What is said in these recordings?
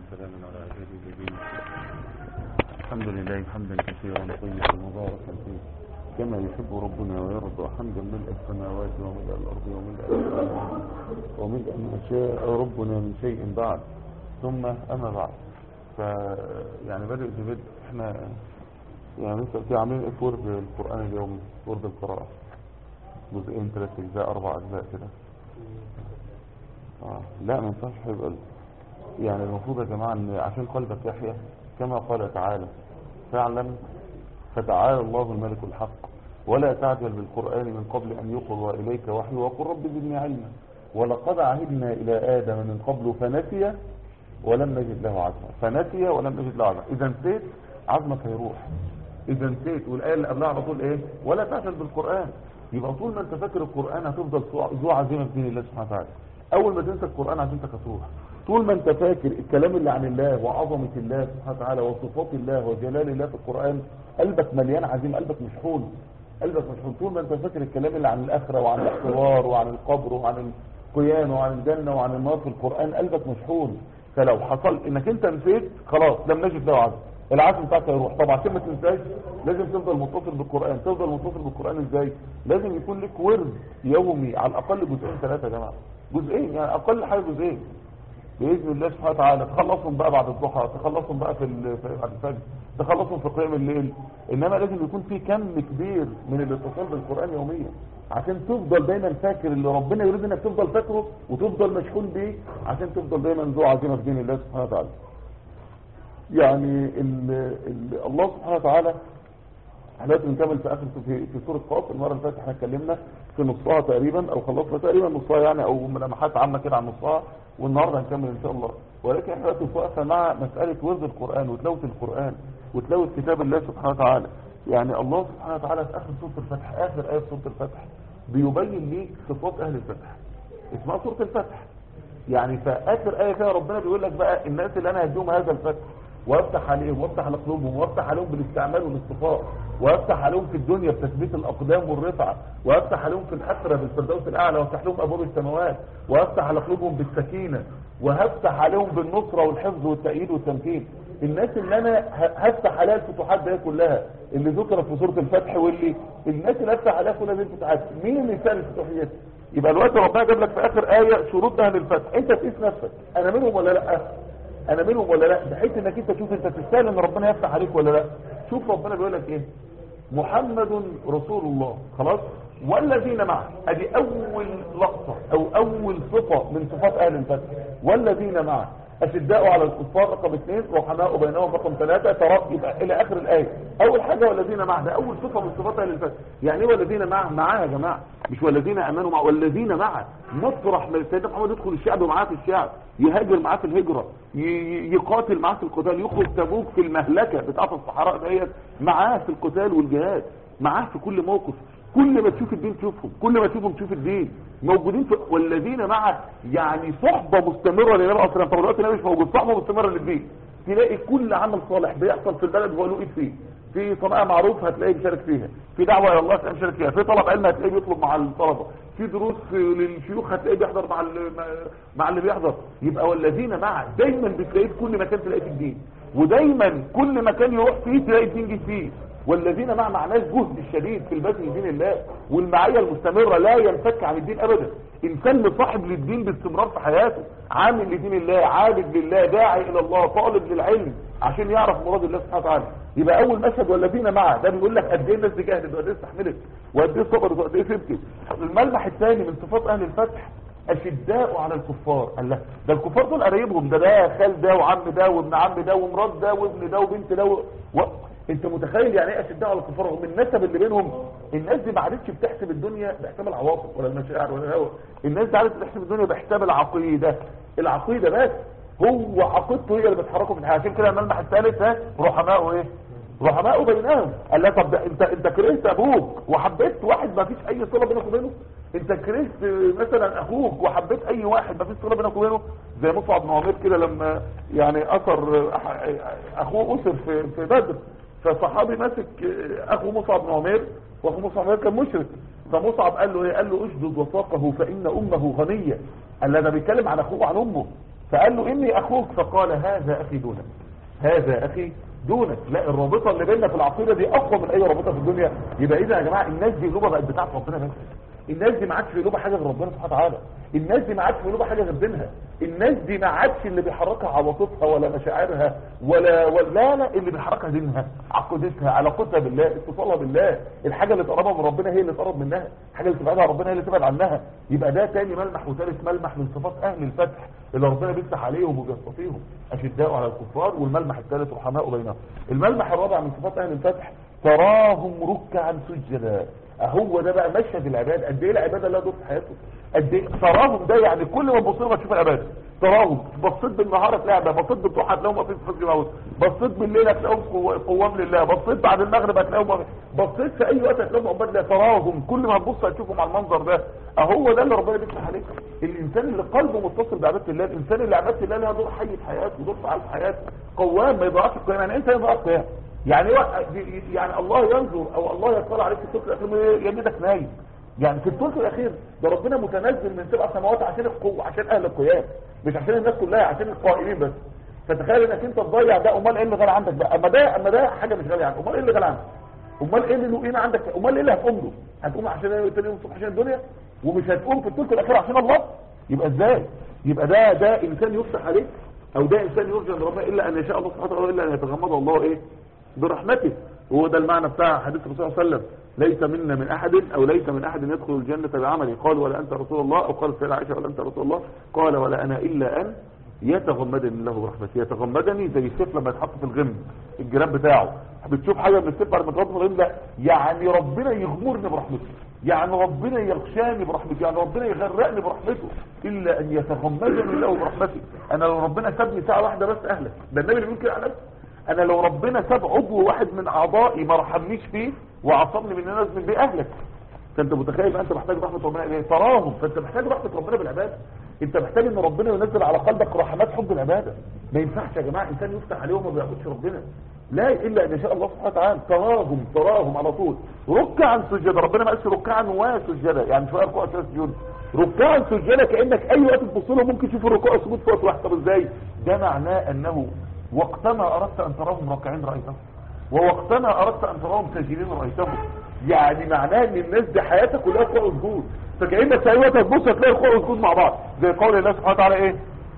وسلام على عباده الذين الحمد لله حمدا كثيرا طيبا مباركا فيه كما يحب ربنا ويرضى حمدا ملء السماوات وملء الارض وملء السماوات وملء ما شاء ربنا من شيء بعد ثم اما بعد ف يعني بدء ببدء احنا يعني لسه في عاملين ايه في ورد القران اليومي ورد القراءه جزئين ثلاث اجزاء اربع اجزاء كده آه. لا ما ينفعش حبيب قلبي يعني المفروض يا جماعة ان عشان قلبك يحيا كما قال تعالى فاعلم فتعالى الله الملك الحق ولا تعجل بالقرآن من قبل ان يقضى اليك وحي وقل رب زدني علما ولقد عهدنا الى ادم من قبل فنسي ولم نجد له عزما فنسي ولم نجد له عزما اذا نسيت عزمك هيروح اذا نسيت والايه اللي قبلها على طول ايه ولا تعجل بالقرآن يبقى طول ما انت فاكر القرآن هتفضل ذو عزيمه في دين الله سبحانه وتعالى اول ما تنسى القرآن عزيمتك هتروح طول ما انت فاكر الكلام اللي عن الله وعظمة الله سبحانه وتعالى وصفات الله وجلال الله في القرآن قلبك مليان عزيم قلبك مشحون قلبك مشحون طول ما انت فاكر الكلام اللي عن الآخرة وعن الاحتضار وعن القبر وعن القيام وعن الجنة وعن النار في القرآن قلبك مشحون فلو حصل انك انت نسيت خلاص لم نجد له عزم العزم بتاعك هيروح طبعا عشان ما تنساش لازم تفضل متصل بالقرآن تفضل متصل بالقرآن ازاي لازم يكون لك ورد يومي على الاقل جزئين ثلاثة يا جماعه جزئين يعني اقل حاجه جزئين باذن الله سبحانه وتعالى تخلصهم بقى بعد الضحى تخلصهم بقى في بعد الفجر تخلصهم في قيام الليل انما لازم يكون في كم كبير من الاتصال بالقران يوميا عشان تفضل دايما فاكر اللي ربنا يريد انك تفضل فاكره وتفضل مشحون بيه عشان تفضل دايما ذو عزيمه في دين الله سبحانه وتعالى يعني ال ال الله سبحانه وتعالى احنا لازم نكمل في اخر في, في سوره قاف المره اللي فاتت احنا اتكلمنا في نصها تقريبا او خلصنا تقريبا نصها يعني او ملامحات عامه كده عن نصها والنهارده هنكمل ان شاء الله ولكن احنا دلوقتي واقفه مع مساله ورد القران وتلاوه القران وتلاوه كتاب الله سبحانه وتعالى يعني الله سبحانه وتعالى في اخر سوره الفتح اخر ايه في سوره الفتح بيبين ليك صفات اهل الفتح اسمها سوره الفتح يعني فاخر ايه فيها ربنا بيقول لك بقى الناس اللي انا هديهم هذا الفتح وافتح عليهم وافتح على قلوبهم وافتح عليهم بالاستعمال والاصطفاء وافتح عليهم في الدنيا بتثبيت الاقدام والرفعه وافتح عليهم في الاخره بالفردوس الاعلى وافتح لهم ابواب السماوات وافتح على قلوبهم بالسكينه وهفتح عليهم بالنصره والحفظ والتأييد والتمكين الناس اللي انا هفتح عليها الفتوحات دي كلها اللي ذكرت في سوره الفتح واللي الناس اللي هفتح عليها كلها دي الفتوحات مين مثال الفتوحيات يبقى الوقت ربنا جاب لك في اخر ايه شروط اهل الفتح انت تقيس نفسك انا منهم ولا لا انا منهم ولا لا بحيث انك انت تشوف انت تستاهل ان ربنا يفتح عليك ولا لا شوف ربنا بيقول لك ايه محمد رسول الله خلاص والذين معه ادي اول لقطة او اول صفة من صفات اهل الفتح والذين معه اشداء على الكفار رقم اثنين رحماء بينهم رقم ثلاثة ترى يبقى الى اخر الايه اول حاجة والذين معه ده اول صفة من صفات اهل الفتح يعني ايه والذين معه معاه يا جماعة مش والذين امنوا معه والذين معه مطرح ما سيدنا محمد يدخل الشعب ومعاه في الشعب يهاجر معاه في الهجرة يقاتل معاه في القتال يخرج تبوك في المهلكة بتاعت الصحراء ديت معاه في القتال والجهاد معاه في كل موقف كل ما تشوف الدين تشوفهم كل ما تشوفهم تشوف الدين موجودين في والذين معه يعني صحبة مستمرة للنبي عليه الصلاة والسلام طب دلوقتي النبي مش موجود صحبة مستمرة للدين تلاقي كل عمل صالح بيحصل في البلد هو له ايد فيه في صناعة معروف هتلاقيه بيشارك فيها في دعوة الى الله هتلاقيه بيشارك فيها في طلب علم هتلاقيه بيطلب مع الطلبة في دروس للشيوخ هتلاقيه بيحضر مع مع اللي بيحضر يبقى والذين معه دايما بتلاقيه في كل مكان تلاقيه في الدين ودايما كل مكان يروح فيه تلاقي الدين جه فيه والذين مع معناه الجهد الشديد في البذل لدين الله والمعية المستمرة لا ينفك عن الدين ابدا انسان مصاحب للدين باستمرار في حياته عامل لدين الله عابد لله داعي الى الله طالب للعلم عشان يعرف مراد الله سبحانه وتعالى يبقى اول مشهد والذين معه ده بيقول لك قد ايه الناس دي جاهدت وقد ايه استحملت وقد ايه صبرت وقد ايه سبتت الملمح الثاني من صفات اهل الفتح اشداء على الكفار قال لا ده الكفار دول قرايبهم ده ده خال ده وعم ده وابن عم ده ومرات ده وابن ده وبنت ده و... و... انت متخيل يعني ايه اشداء على الكفار رغم النسب اللي بينهم الناس دي ما عادتش بتحسب الدنيا بحساب العواطف ولا المشاعر ولا الهوى الناس دي عادت بتحسب الدنيا بحساب العقيده العقيده بس هو عقيدته هي اللي بتحركه في الحياه عشان كده الملمح الثالث ها رحماء ايه رحماء بينهم قال لا طب انت انت كرهت ابوك وحبيت واحد ما فيش اي صله بينك وبينه انت كرهت مثلا اخوك وحبيت اي واحد ما فيش صله بينك وبينه زي مصعب بن عمير كده لما يعني اثر اخوه اسر في في بدر فصحابي ماسك اخو مصعب بن عمير واخو مصعب بن عمير كان مشرك فمصعب قال له ايه قال له اشدد وثاقه فان امه غنيه قال له ده بيتكلم عن اخوه وعن امه فقال له اني اخوك فقال هذا اخي دونك هذا اخي دونك لا الرابطه اللي بيننا في العقيده دي اقوى من اي رابطه في الدنيا يبقى اذا يا جماعه الناس دي قلوبها بقت بتاعت ربنا بس الناس دي ما عادش في قلوبها حاجه غير ربنا سبحانه وتعالى الناس دي ما عادش في قلوبها حاجه غير دينها الناس دي ما عادش اللي بيحركها عواطفها ولا مشاعرها ولا, ولا لا لا اللي بيحركها دينها عقيدتها علاقتها بالله اتصالها بالله الحاجه اللي تقربها من ربنا هي اللي تقرب منها الحاجه اللي تبعدها عن ربنا هي اللي تبعد عنها يبقى ده تاني ملمح وثالث ملمح من صفات اهل الفتح اللي ربنا بيفتح عليهم وبيصطفيهم اشداء على الكفار والملمح الثالث رحماء بينهم الملمح الرابع من صفات اهل الفتح تراهم ركعا سجدا هو ده بقى مشهد العباد قد ايه العباده اللي دور في حياته قد ايه تراهم ده يعني كل ما تبص له تشوف العباده تراهم بصيت بالنهار تلاقي بصيت بالضحى تلاقيهم واقفين في فجر موت بصيت بالليل هتلاقيهم قو- قوام لله بصيت بعد المغرب هتلاقيهم واقفين. بصيت في اي وقت هتلاقيهم عباد الله تراهم كل ما تبص هتشوفهم على المنظر ده اهو ده اللي ربنا بيفتح عليك الانسان اللي قلبه متصل بعباده الله الانسان اللي عباده الله لها دور حي في حياته ودور فعال في حياته قوام ما يضيعش القيام يعني انت يضيع القيام يعني هو يعني الله ينظر او الله يطلع عليك في الثلث الاخير يمدك نايم يعني في الثلث الاخير ده ربنا متنزل من سبع سماوات عشان القوة عشان اهل القيام مش عشان الناس كلها عشان القائمين بس فتخيل انك انت تضيع ده امال ايه اللي غالي عندك بقى اما ده اما ده حاجه مش غاليه عندك امال ايه اللي غالي عندك امال ايه اللي له قيمه عندك امال ايه اللي هتقوم له هتقوم عشان تاني يوم الصبح عشان الدنيا ومش هتقوم في الثلث الاخير عشان الله يبقى ازاي يبقى ده ده انسان يفتح عليك او ده انسان يرجى من ربنا الا ان يشاء الله سبحانه وتعالى الا ان يتغمده الله ايه برحمته وهو ده المعنى بتاع حديث الرسول صلى الله عليه وسلم ليس منا من احد او ليس من احد يدخل الجنة بعمله قال ولا انت رسول الله او قال سيدة عائشة ولا انت رسول الله قال ولا انا الا ان يتغمدني الله برحمته يتغمدني زي السيف لما يتحط في الغم الجراب بتاعه بتشوف حاجة من السيف بعد ما تحط في الغم لا يعني ربنا يغمرني برحمته يعني ربنا يغشاني برحمته يعني ربنا يغرقني برحمته الا ان يتغمدني الله برحمته انا لو ربنا سابني ساعة واحدة بس اهلك ده النبي اللي بيقول كده على نفسه انا لو ربنا ساب عضو واحد من اعضائي ما رحمنيش فيه وعصمني من الناس من بيه اهلك فانت متخيل بقى انت محتاج رحمه ربنا ايه تراهم فانت محتاج رحمه ربنا بالعباده انت محتاج ان ربنا ينزل على قلبك رحمات حب العباده ما ينفعش يا جماعه انسان يفتح عليه وما بيعبدش ربنا لا الا ان يشاء الله سبحانه وتعالى تراهم تراهم على طول ركعا سجدا ربنا ما قالش ركعا وسجدا يعني شويه ركوع شويه سجود ركعا سجدا كانك اي وقت تبص له ممكن تشوف الركوع والسجود في وقت واحد طب ازاي ده معناه انه وقتما اردت ان تراهم راكعين رايتهم ووقتما اردت ان تراهم ساجدين رايتهم يعني معناه ان الناس دي حياتها كلها ركوع وسجود فكانك في اي وقت تبص هتلاقي ركوع وسجود مع بعض زي قول الله سبحانه وتعالى ايه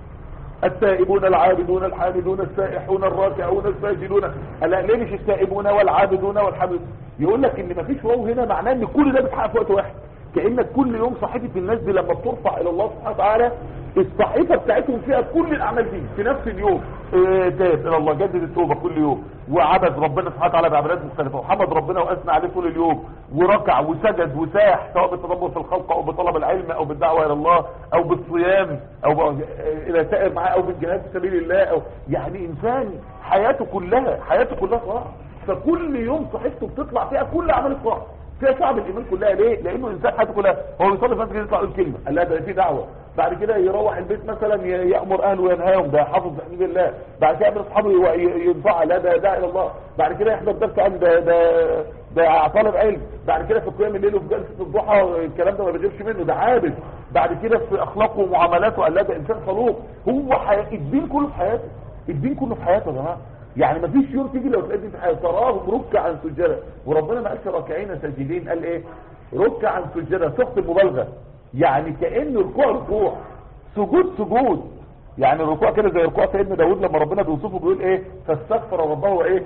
التائبون العابدون الحامدون السائحون الراكعون الساجدون الا ليه مش التائبون والعابدون والحامدون يقول لك ان مفيش واو هنا معناه ان كل ده بيتحقق في وقت واحد كانك كل يوم صحيفه الناس دي لما بترفع الى الله سبحانه وتعالى الصحيفه بتاعتهم فيها كل الاعمال دي في نفس اليوم إيه تاب الى الله جدد التوبه كل يوم وعبد ربنا سبحانه وتعالى بعبادات مختلفه وحمد ربنا واثنى عليه طول اليوم وركع وسجد وساح سواء بالتدبر في الخلق او بطلب العلم او بالدعوه الى الله او بالصيام او ب- الى سائر معاه او بالجهاد في سبيل الله او يعني انسان حياته كلها حياته كلها صلاح فكل يوم صحيفته بتطلع فيها كل اعمال الصلاح فيها شعب الايمان كلها ليه لانه انسان حياته كلها هو بيصلي فانت كده يطلع يقول كلمه قال لا ده في دعوه بعد كده يروح البيت مثلا ي- يامر اهله وينهاهم ده حافظ بحمد الله بعد كده يقابل اصحابه ي- ي- ينفع لا ده داعي الى الله بعد كده يحضر درس علم ده ده ده طالب علم بعد كده في قيام الليل وفي جلسه الضحى الكلام ده ما بيغيبش منه ده عابد بعد كده في اخلاقه ومعاملاته قال لا ده انسان خلوق هو حي... الدين كله في حياته الدين كله في حياته يا جماعه يعني ما فيش يوم تيجي لو تلاقي الدين في حياته تراهم ركعا سجدا وربنا ما قالش راكعين ساجدين قال ايه ركعا سجدا صيغه المبالغه يعني كانه ركوع ركوع سجود سجود يعني الركوع كده زي ركوع سيدنا داود لما ربنا بيوصفه بيقول ايه فاستغفر ربه وايه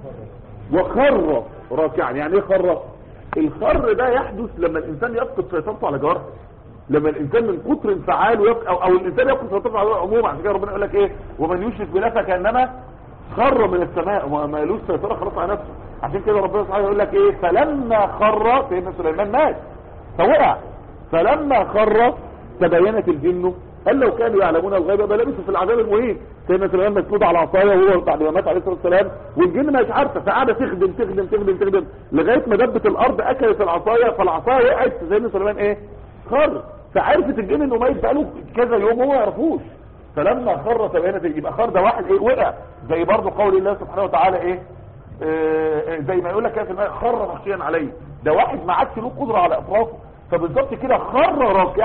وخر راكعا يعني ايه خر الخر ده يحدث لما الانسان يفقد سيطرته على جوارحه لما الانسان من كتر انفعاله يفق... او, أو الانسان يفقد سيطرته على عموما عشان كده ربنا يقول لك ايه ومن يشرك بالله فكانما خر من السماء وما لوش سيطره خلاص على نفسه عشان كده ربنا سبحانه يقول لك ايه فلما خر سيدنا سليمان مات فوقع فلما خر تبينت الجن قال لو كانوا يعلمون الغيب ما لبثوا في العذاب المهين سيدنا سليمان مسنود على عصايه وهو بعد ما مات عليه الصلاه والسلام والجن مش عارفه فقاعده تخدم تخدم تخدم تخدم لغايه ما دبت الارض اكلت العصايه فالعصايه وقعت سيدنا سليمان ايه خر فعرفت الجن انه ميت بقاله كذا يوم هو ما يعرفوش فلما خر تبينت يبقى خر ده واحد ايه وقع زي برضه قول الله سبحانه وتعالى ايه آه، زي ما يقول لك كده في الماء خر مخشيا عليه ده واحد ما عادش له قدره على اطرافه فبالظبط كده خر راكعه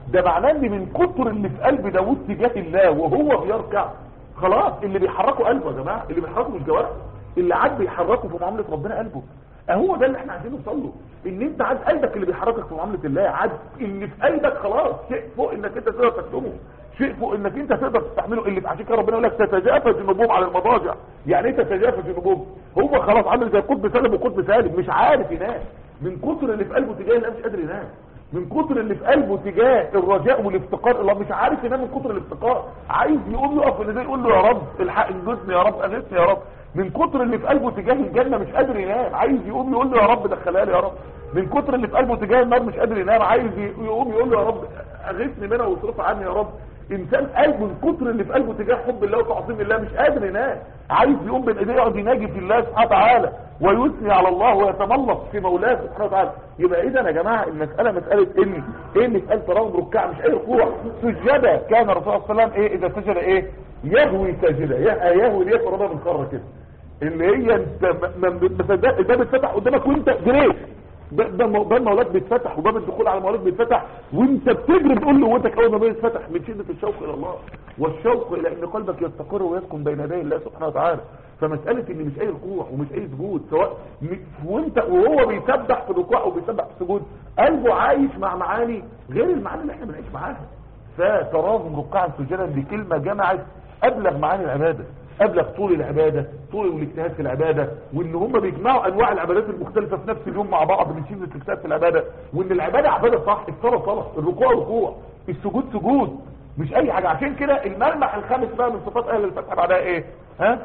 ده معناه ان من كتر اللي في قلب داوود تجاه الله وهو بيركع خلاص اللي بيحركه قلبه يا جماعه اللي بيحركه مش جوارحه اللي عاد بيحركه في معامله ربنا قلبه اهو ده اللي احنا عايزين نوصل له ان انت عاد قلبك اللي بيحركك في معامله الله عاد اللي في قلبك خلاص شيء فوق انك انت تقدر تكتمه شيء فوق انك انت تقدر تستحمله اللي عشان كده ربنا يقول لك تتجافى جنوبهم على المضاجع يعني ايه تتجافى جنوبهم هو خلاص عامل زي قطب سالب وقطب سالب مش عارف ينام من كتر اللي في قلبه تجاه الله مش قادر ينام من كتر اللي في قلبه تجاه الرجاء والافتقار الله مش عارف ينام من كتر الافتقار عايز يقوم يقف اللي يقول له يا رب الحق انجزني يا رب اغثني يا رب من كتر اللي في قلبه تجاه الجنه مش قادر ينام عايز يقوم يقول له يا رب دخلها لي يا رب من كتر اللي في قلبه تجاه النار مش قادر ينام عايز يقوم يقول له يا رب اغثني منها واصرفها عني يا رب انسان قلبه من كتر اللي في قلبه تجاه حب الله وتعظيم الله مش قادر ينام عايز يقوم بين ايديه يقعد يناجي في الله سبحانه وتعالى ويثني على الله ويتملص في مولاه سبحانه وتعالى يبقى اذا يا جماعه المساله مساله ان ايه مساله تراوض ركع مش اي ركوع سجده كان الرسول صلى الله عليه وسلم ايه اذا سجد ايه يهوي ساجده يهوي دي فرضها من خره كده اللي هي انت الباب اتفتح قدامك وانت جريت ده ده ده المولات بيتفتح وباب الدخول على المولات بيتفتح وانت بتجري بتقول له وانت اول ما بيتفتح من شده الشوق الى الله والشوق الى ان قلبك يستقر ويسكن بين يدي الله سبحانه وتعالى فمساله ان مش اي ركوع ومش اي سجود سواء وانت وهو بيسبح في الركوع او بيسبح في السجود قلبه عايش مع معاني غير المعاني اللي احنا بنعيش معاها فتراهم ركعا سجدا دي كلمه جمعت ابلغ معاني العباده ابلغ طول العبادة طول الاجتهاد في العبادة وان هم بيجمعوا انواع العبادات المختلفة في نفس اليوم مع بعض من شدة الاجتهاد في العبادة وان العبادة عبادة صح الصلاة صلاة الركوع ركوع السجود سجود مش اي حاجة عشان كده الملمح الخامس بقى من صفات اهل الفتح بعدها ايه ها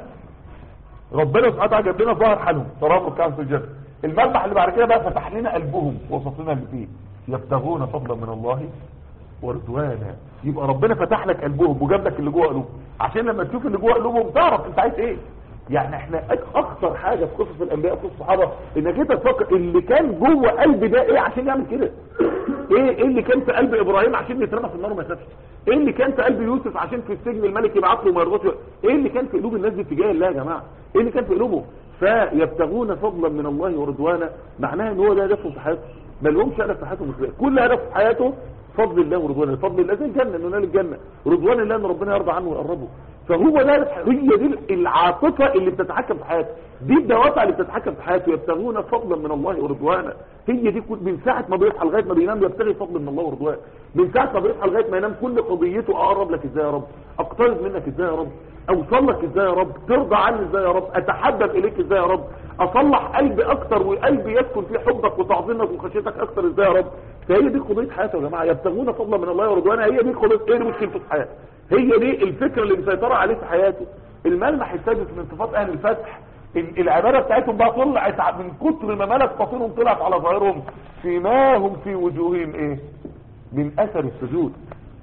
ربنا سبحانه وتعالى جاب لنا ظاهر حالهم تراب ركعا سجدا الملمح اللي بعد كده بقى فتح لنا قلبهم ووصف لنا اللي فيه يبتغون فضلا من الله ورضوانا يبقى ربنا فتح لك قلبهم وجاب لك اللي جوه قلوبهم عشان لما تشوف اللي جوه قلوبهم تعرف انت عايز ايه يعني احنا اكثر حاجه في قصص الانبياء وقصص الصحابه انك انت تفكر اللي كان جوه قلب ده ايه عشان يعمل كده ايه ايه اللي كان في قلب ابراهيم عشان يترمى في النار وما يخافش ايه اللي كان في قلب يوسف عشان في السجن الملك يبعت له ما يرضاش ايه اللي كان في قلوب الناس دي تجاه الله يا جماعه ايه اللي كان في قلوبهم فيبتغون فضلا من الله ورضوانا معناها ان هو ده هدفهم في حياته ما لهمش هدف في حياتهم كل هدف في حياته فضل الله ورضوانه فضل الله زي الجنة انه نال الجنة رضوان الله ان ربنا يرضى عنه ويقربه فهو ده هي دي العاطفة اللي بتتحكم في حياته دي الدوافع اللي بتتحكم في حياته يبتغون فضلا من الله ورضوانا هي دي من ساعة ما بيصحى لغاية ما بينام يبتغي فضل من الله ورضوانه من ساعة ما بيصحى لغاية ما ينام كل قضيته اقرب لك ازاي يا رب اقترب منك ازاي يا رب اوصل لك ازاي يا رب ترضى عني ازاي يا رب اتحبب اليك ازاي يا رب اصلح قلبي اكتر وقلبي يسكن فيه حبك وتعظيمك وخشيتك اكتر ازاي يا رب فهي دي قضيه حياته يا جماعه يبتغون فضلا من الله ورضوانه هي دي قضيه ايه مشكلته في حياته هي دي الفكره اللي مسيطره عليه في حياته الملمح السادس من صفات اهل الفتح العباده بتاعتهم بقى طلعت من كتر ما ملك باطنهم طلعت على ظاهرهم فيما هم في وجوههم ايه من اثر السجود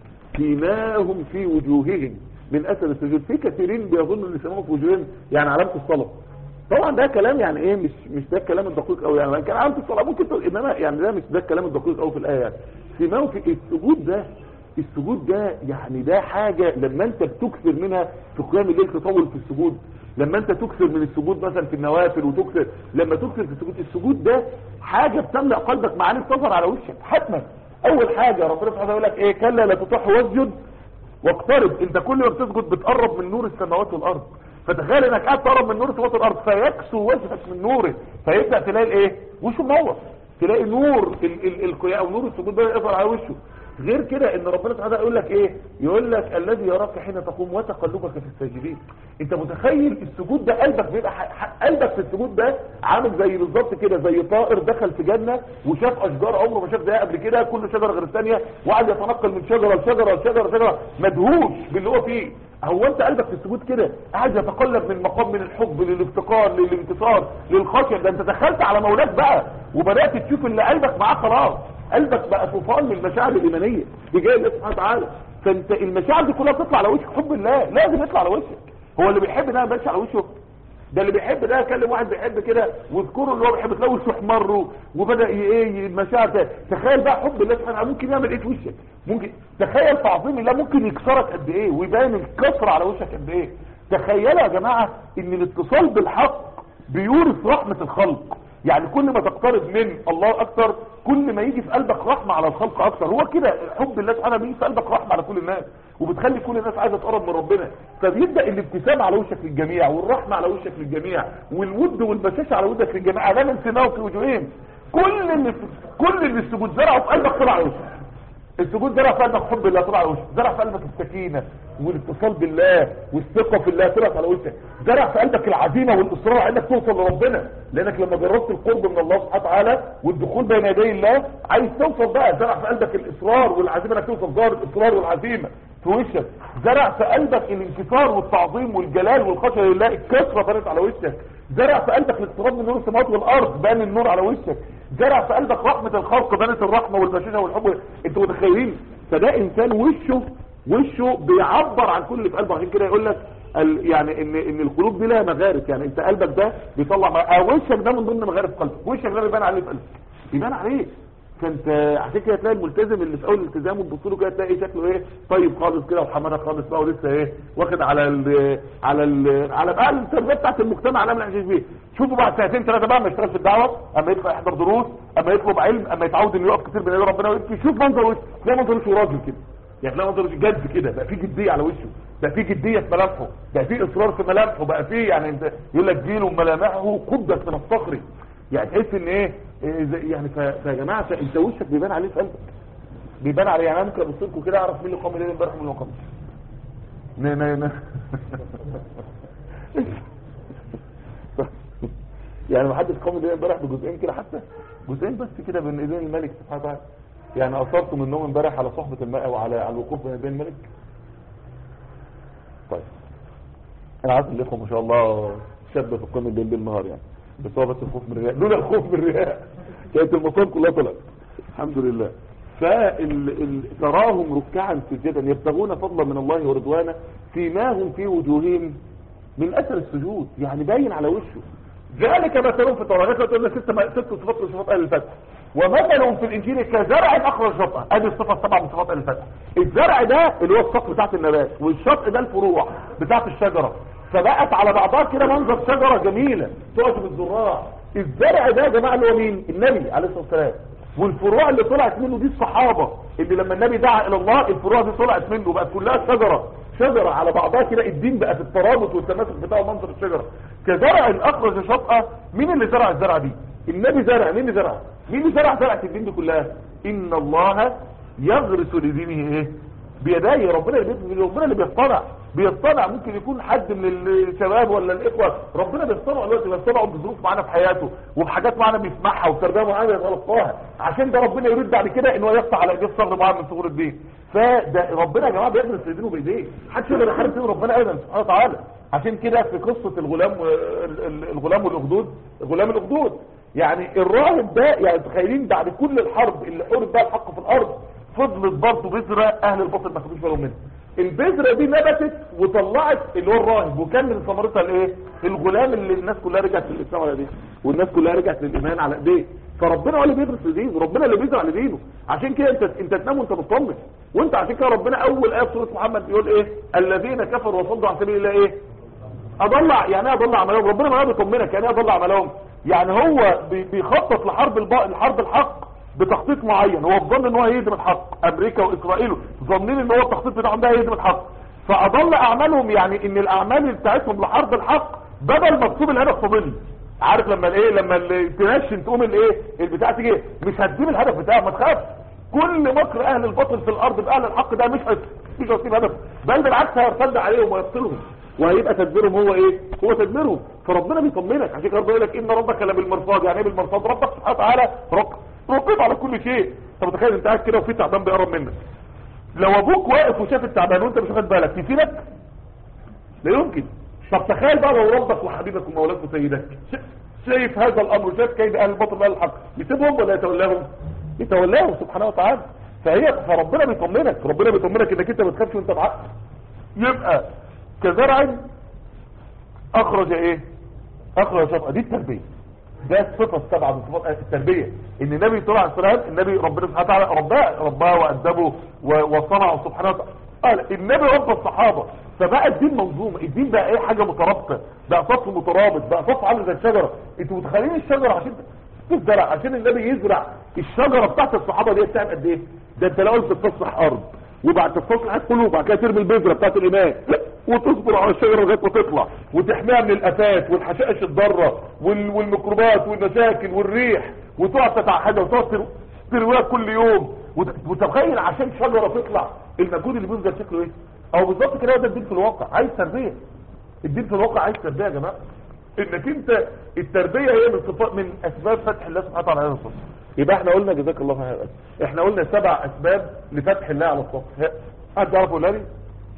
فيما هم في وجوههم من اثر السجود في كثيرين بيظنوا ان سماهم في وجوههم يعني علامه الصلاه طبعا ده كلام يعني ايه مش مش ده الكلام الدقيق قوي يعني كان علامه الصلاه ممكن تقول انما يعني ده مش ده الكلام الدقيق قوي في الايه يعني سماهم في السجود ده السجود ده يعني ده حاجه لما انت بتكثر منها في قيام الليل تطول في السجود لما انت تكثر من السجود مثلا في النوافل وتكثر لما تكثر في السجود السجود ده حاجه بتملا قلبك معاني تظهر على وشك حتما اول حاجه ربنا سبحانه يقول لك ايه كلا لا تطح واسجد واقترب انت كل ما بتسجد بتقرب من نور السماوات والارض فتخيل انك قاعد تقرب من نور سماوات الارض فيكسو وجهك من نوره فيبدا تلاقي الايه وشه منور تلاقي نور القيام او نور السجود ده يظهر على وشه غير كده ان ربنا سبحانه يقول لك ايه يقول لك الذي يراك حين تقوم وتقلبك في الساجدين انت متخيل السجود ده قلبك بيبقى قلبك في السجود ده عامل زي بالظبط كده زي طائر دخل في جنه وشاف اشجار عمره ما شاف زيها قبل كده كل شجره غير الثانيه وقعد يتنقل من شجره لشجره لشجره لشجره مدهوش باللي هو فيه هو انت قلبك في السجود كده قاعد يتقلب من مقام من الحب للافتقار للانتصار للخشيه ده انت دخلت على مولاك بقى وبدات تشوف اللي قلبك معاه خلاص قلبك بقى طوفان من المشاعر الايمانيه تجاه الله سبحانه وتعالى فانت المشاعر دي كلها تطلع على وشك حب الله لازم يطلع على وشك هو اللي بيحب ده ما يبانش على وشه ده اللي بيحب ده يكلم واحد بيحب كده واذكره اللي هو بيحب تلاقي وشه احمر وبدا ايه المشاعر تخيل بقى حب الله سبحانه وتعالى ممكن يعمل ايه في وشك ممكن تخيل تعظيم الله ممكن يكسرك قد ايه ويبان الكسر على وشك قد ايه تخيلوا يا جماعه ان الاتصال بالحق بيورث رحمه الخلق يعني كل ما تقترب من الله اكتر كل ما يجي في قلبك رحمه على الخلق اكتر هو كده حب الله سبحانه بيجي في قلبك رحمه على كل الناس وبتخلي كل الناس عايزه تقرب من ربنا فبيبدا الابتسام على وشك للجميع والرحمه على وشك للجميع والود والبشاشه على وجهك للجميع علامه انتماء في وجوههم كل اللي كل اللي السجود زرعه في قلبك طلع على وشك السجود زرع في قلبك حب الله طلع على وشك زرع في قلبك السكينة والاتصال بالله والثقة في الله طلعت على وشك زرع في قلبك العزيمة والإصرار على انك توصل لربنا لانك لما جربت القرب من الله سبحانه وتعالى والدخول بين يدي الله عايز توصل بقى زرع في قلبك الإصرار والعزيمة انك توصل ظاهر الإصرار والعزيمة في وشك زرع في قلبك الانكسار والتعظيم والجلال والخشية لله الكسرة بانت على وشك زرع في قلبك الاقتراب من نور السماوات والارض بان النور على وشك زرع في قلبك رحمة الخلق بانت الرحمة والبشاشة والحب انتوا متخيلين فده انسان وشه وشه بيعبر عن كل اللي في قلبه عشان كده يقول لك ال- يعني ان ان القلوب دي لها مغارف يعني انت قلبك ده بيطلع مغ- اه وشك ده من ضمن مغارف قلبك وشك ده بيبان عليه في قلبك بيبان عليه فانت عشان كده تلاقي الملتزم اللي في اول الالتزام وتبص له كده تلاقي شكله ايه طيب خالص كده وحماده خالص بقى ولسه ايه واخد على ال على ال على بقى التربيه بتاعت المجتمع اللي احنا عايشين فيه شوفوا بعد سنتين ثلاثه بقى ما يشتغل في الدعوه اما يدخل يحضر دروس اما يطلب علم اما يتعود انه يقف كتير بين يدي ربنا ويبكي شوف منظر وشه تلاقي منظر وشه راجل كده يعني تلاقي منظر وشه جد كده بقى في جديه على وشه بقى في جديه في ملامحه بقى في اصرار في ملامحه بقى في يعني انت يقول لك جيله ملامحه قبت من الصخر يعني تحس ان ايه إيه زي- يعني ف- فيا جماعه انت وشك بيبان عليه في قلبك بيبان عليه يعني انا ممكن ابص لكم كده اعرف مين اللي قام الليل امبارح ومين اللي ما قامش نا نا نا يعني ما حدش قام الليل امبارح بجزئين كده حتى جزئين بس كده بين ايدين الملك سبحانه وتعالى يعني اثرت من النوم امبارح على صحبه الماء وعلى على الوقوف بين يدي الملك طيب انا عارف ان الاخوه ما شاء الله شاب في القمه الليل بالنهار يعني بس هو بس الخوف من الرياء لولا الخوف من الرياء كانت المصائب كلها طلعت الحمد لله فتراهم ركعا سجدا يبتغون فضلا من الله ورضوانه فيما هم في وجوههم من اثر السجود يعني باين على وشه ذلك مثلهم في التوراة تقول لنا ست ست صفات من صفات اهل الفتح ومثلهم في الانجيل كزرع اخرج شطأ ادي الصفه السبعه من صفات اهل الفتح الزرع ده اللي هو الساق بتاعت النبات والشطء ده الفروع بتاعت الشجره فبقت على بعضها كده منظر شجره جميله تعجب الزراع الزرع ده يا جماعه اللي هو مين النبي عليه الصلاه والسلام والفروع اللي طلعت منه دي الصحابه اللي لما النبي دعا الى الله الفروع دي طلعت منه بقت كلها شجره شجره على بعضها كده الدين بقى في الترابط والتماسك بتاعه منظر الشجره كزرع اخرج شطأه مين اللي زرع الزرع دي النبي زرع مين اللي زرع مين اللي زرع زرعه الدين دي كلها ان الله يغرس لدينه ايه بيديه ربنا اللي بي- ربنا اللي بيصطنع بيصطنع ممكن يكون حد من الشباب ولا الاخوه ربنا بيصطنع دلوقتي بيصطنعوا بظروف معانا في حياته وبحاجات معانا بيسمعها وتربيه معانا يتلقاها عشان ده ربنا يريد بعد كده ان هو يقطع على ايديه الصغر معاه من صغور الدين فده ربنا يا جماعه بيغرس في دينه بايديه محدش يقدر يحارب دين ربنا ابدا سبحانه وتعالى عشان كده في قصه الغلام و- ال- ال- الغلام والاخدود غلام الاخدود يعني الراهب ده يعني تخيلين بعد كل الحرب اللي حارب بقى الحق في الارض فضلت برضه بذره اهل الباطل ما خدوش بالهم منها البذره دي نبتت وطلعت اللي هو الراهب وكان من ثمرتها الايه الغلام اللي الناس كلها رجعت للاسلام على ايديه والناس كلها رجعت للايمان على ايديه فربنا هو اللي بيدرس لدينه ربنا اللي بيزرع لدينه عشان كده انت انت تنام وانت مطمن وانت عشان كده ربنا اول ايه في سوره محمد بيقول ايه الذين كفروا وصدوا عن سبيل الله ايه اضلع يعني ايه اضلع عملهم ربنا ما بيطمنك يعني ايه اضلع عملهم يعني هو بي- بيخطط لحرب الب... الحرب الحق بتخطيط معين هو بظن ان هو هيهدم الحق امريكا واسرائيل ظنين ان هو التخطيط بتاعهم ده هيهدم الحق فاضل اعمالهم يعني ان الاعمال بتاعتهم لحرب الحق بدل مكتوب الهدف فاضل عارف لما الايه لما اللي تنشن تقوم الايه البتاع تيجي مش هتجيب الهدف بتاعه ما تخافش كل مكر اهل الباطل في الارض باهل الحق ده مش هت- مش هيصيب هدف بل بالعكس هيرتد عليهم ويقتلهم وهيبقى تدبيرهم هو ايه هو تدبيرهم فربنا بيطمنك عشان كده ربنا يقول لك ان ربك لبالمرصاد يعني ايه بالمرصاد ربك سبحانه وتعالى رق رقيب على كل شيء طب تخيل انت قاعد كده وفي تعبان بيقرب منك لو ابوك واقف وشاف التعبان وانت مش واخد بالك يسيبك لا يمكن طب تخيل بقى لو ربك وحبيبك ومولاك وسيدك ش- شايف هذا الامر شايف كيد اهل الباطل واهل الحق يسيبهم ولا يتولاهم يتولاهم سبحانه وتعالى فهي فربنا بيطمنك ربنا بيطمنك انك انت ما تخافش وانت بعقل يبقى كزرع اخرج ايه اخرج شطأ دي التربيه ده الصفه السبعه من صفات التربيه ان النبي صلى الله عليه وسلم النبي ربنا سبحانه وتعالى رباه رباه وادبه و- وصنعه سبحانه وتعالى قال النبي رب الصحابه فبقى الدين منظومه الدين بقى ايه حاجه مترابطه بقى صف مترابط بقى صف عامل زي الشجره انتوا متخيلين الشجره عشان تزرع عشان النبي يزرع الشجره بتاعت الصحابه دي بتعمل قد ايه ده انت الاول بتستصلح ارض وبعد تستصلح قلوب وبعد كده ترمي البذره بتاعت الايمان وتصبر على الشجره لغايه ما تطلع وتحميها من الافات والحشائش الضاره وال- والميكروبات والمشاكل والريح وتقعد تتعهدها وتقعد تر- ترويها كل يوم وت- وتتخيل عشان شجره تطلع المجهود اللي بيبذل شكله ايه او بالظبط كده هو ده الدين في الواقع عايز تربيه الدين في الواقع عايز تربيه يا جماعه انك انت التربيه هي من صفات من اسباب فتح الله سبحانه وتعالى على الصف يبقى احنا قلنا جزاك الله خير احنا قلنا سبع اسباب لفتح الله على الصف ها، حد يعرف يقولها لي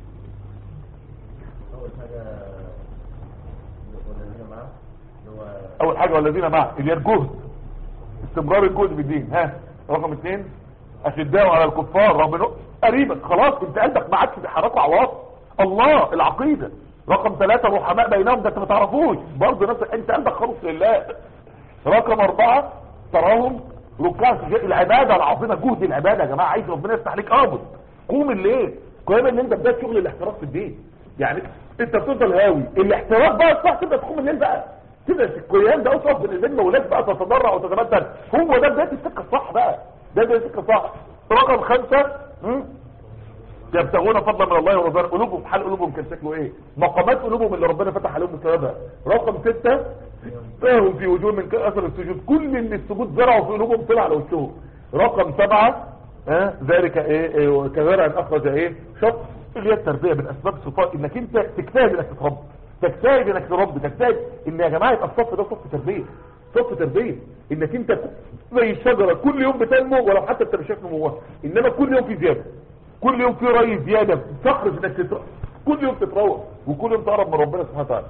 اول حاجه والذين معاه اللي هو اول حاجه والذين معه اللي هي الجهد استمرار الجهد في الدين ها رقم اثنين اشداء على الكفار رغم انه قريبا خلاص انت قلبك ما عادش بيحركوا عواطف الله العقيده رقم ثلاثة رحماء بينهم ده انت ما تعرفوش برضه نفسك انت قلبك خالص لله رقم اربعة تراهم ركاع سجاد العباده العظيمه جهد العباده يا جماعه عايز ربنا يفتح عليك قابض قوم الليل قوم ان انت بدايه شغل الاحتراف في الدين يعني انت بتفضل هاوي الاحتراف بقى صح تبدا تقوم الليل بقى تبدا القيام ده وتقف بالاذن ولاد بقى تتضرع وتتبدل هو ده بدايه السكه الصح بقى ده بدايه السكه الصح رقم خمسة م? يبتغون فضلا من الله ورضوان قلوبهم حال قلوبهم كان شكله ايه مقامات قلوبهم اللي ربنا فتح عليهم بسببها رقم ستة فهم في وجوه من اثر السجود كل اللي السجود زرعوا في قلوبهم طلع على وشهم رقم سبعة ها ذلك ايه, إيه كزرع اخرج ايه شط اللي هي التربيه من اسباب صفات انك انت تجتهد انك تتربى تجتهد انك تربي تجتهد ان يا جماعه يبقى الصف ده صف تربيه صف تربيه انك انت زي الشجره كل يوم بتنمو ولو حتى انت مش شايف نموها انما كل يوم في زياده كل يوم في ري زياده فخر في انك تتر... كل يوم تتروى وكل يوم تقرب من ربنا سبحانه وتعالى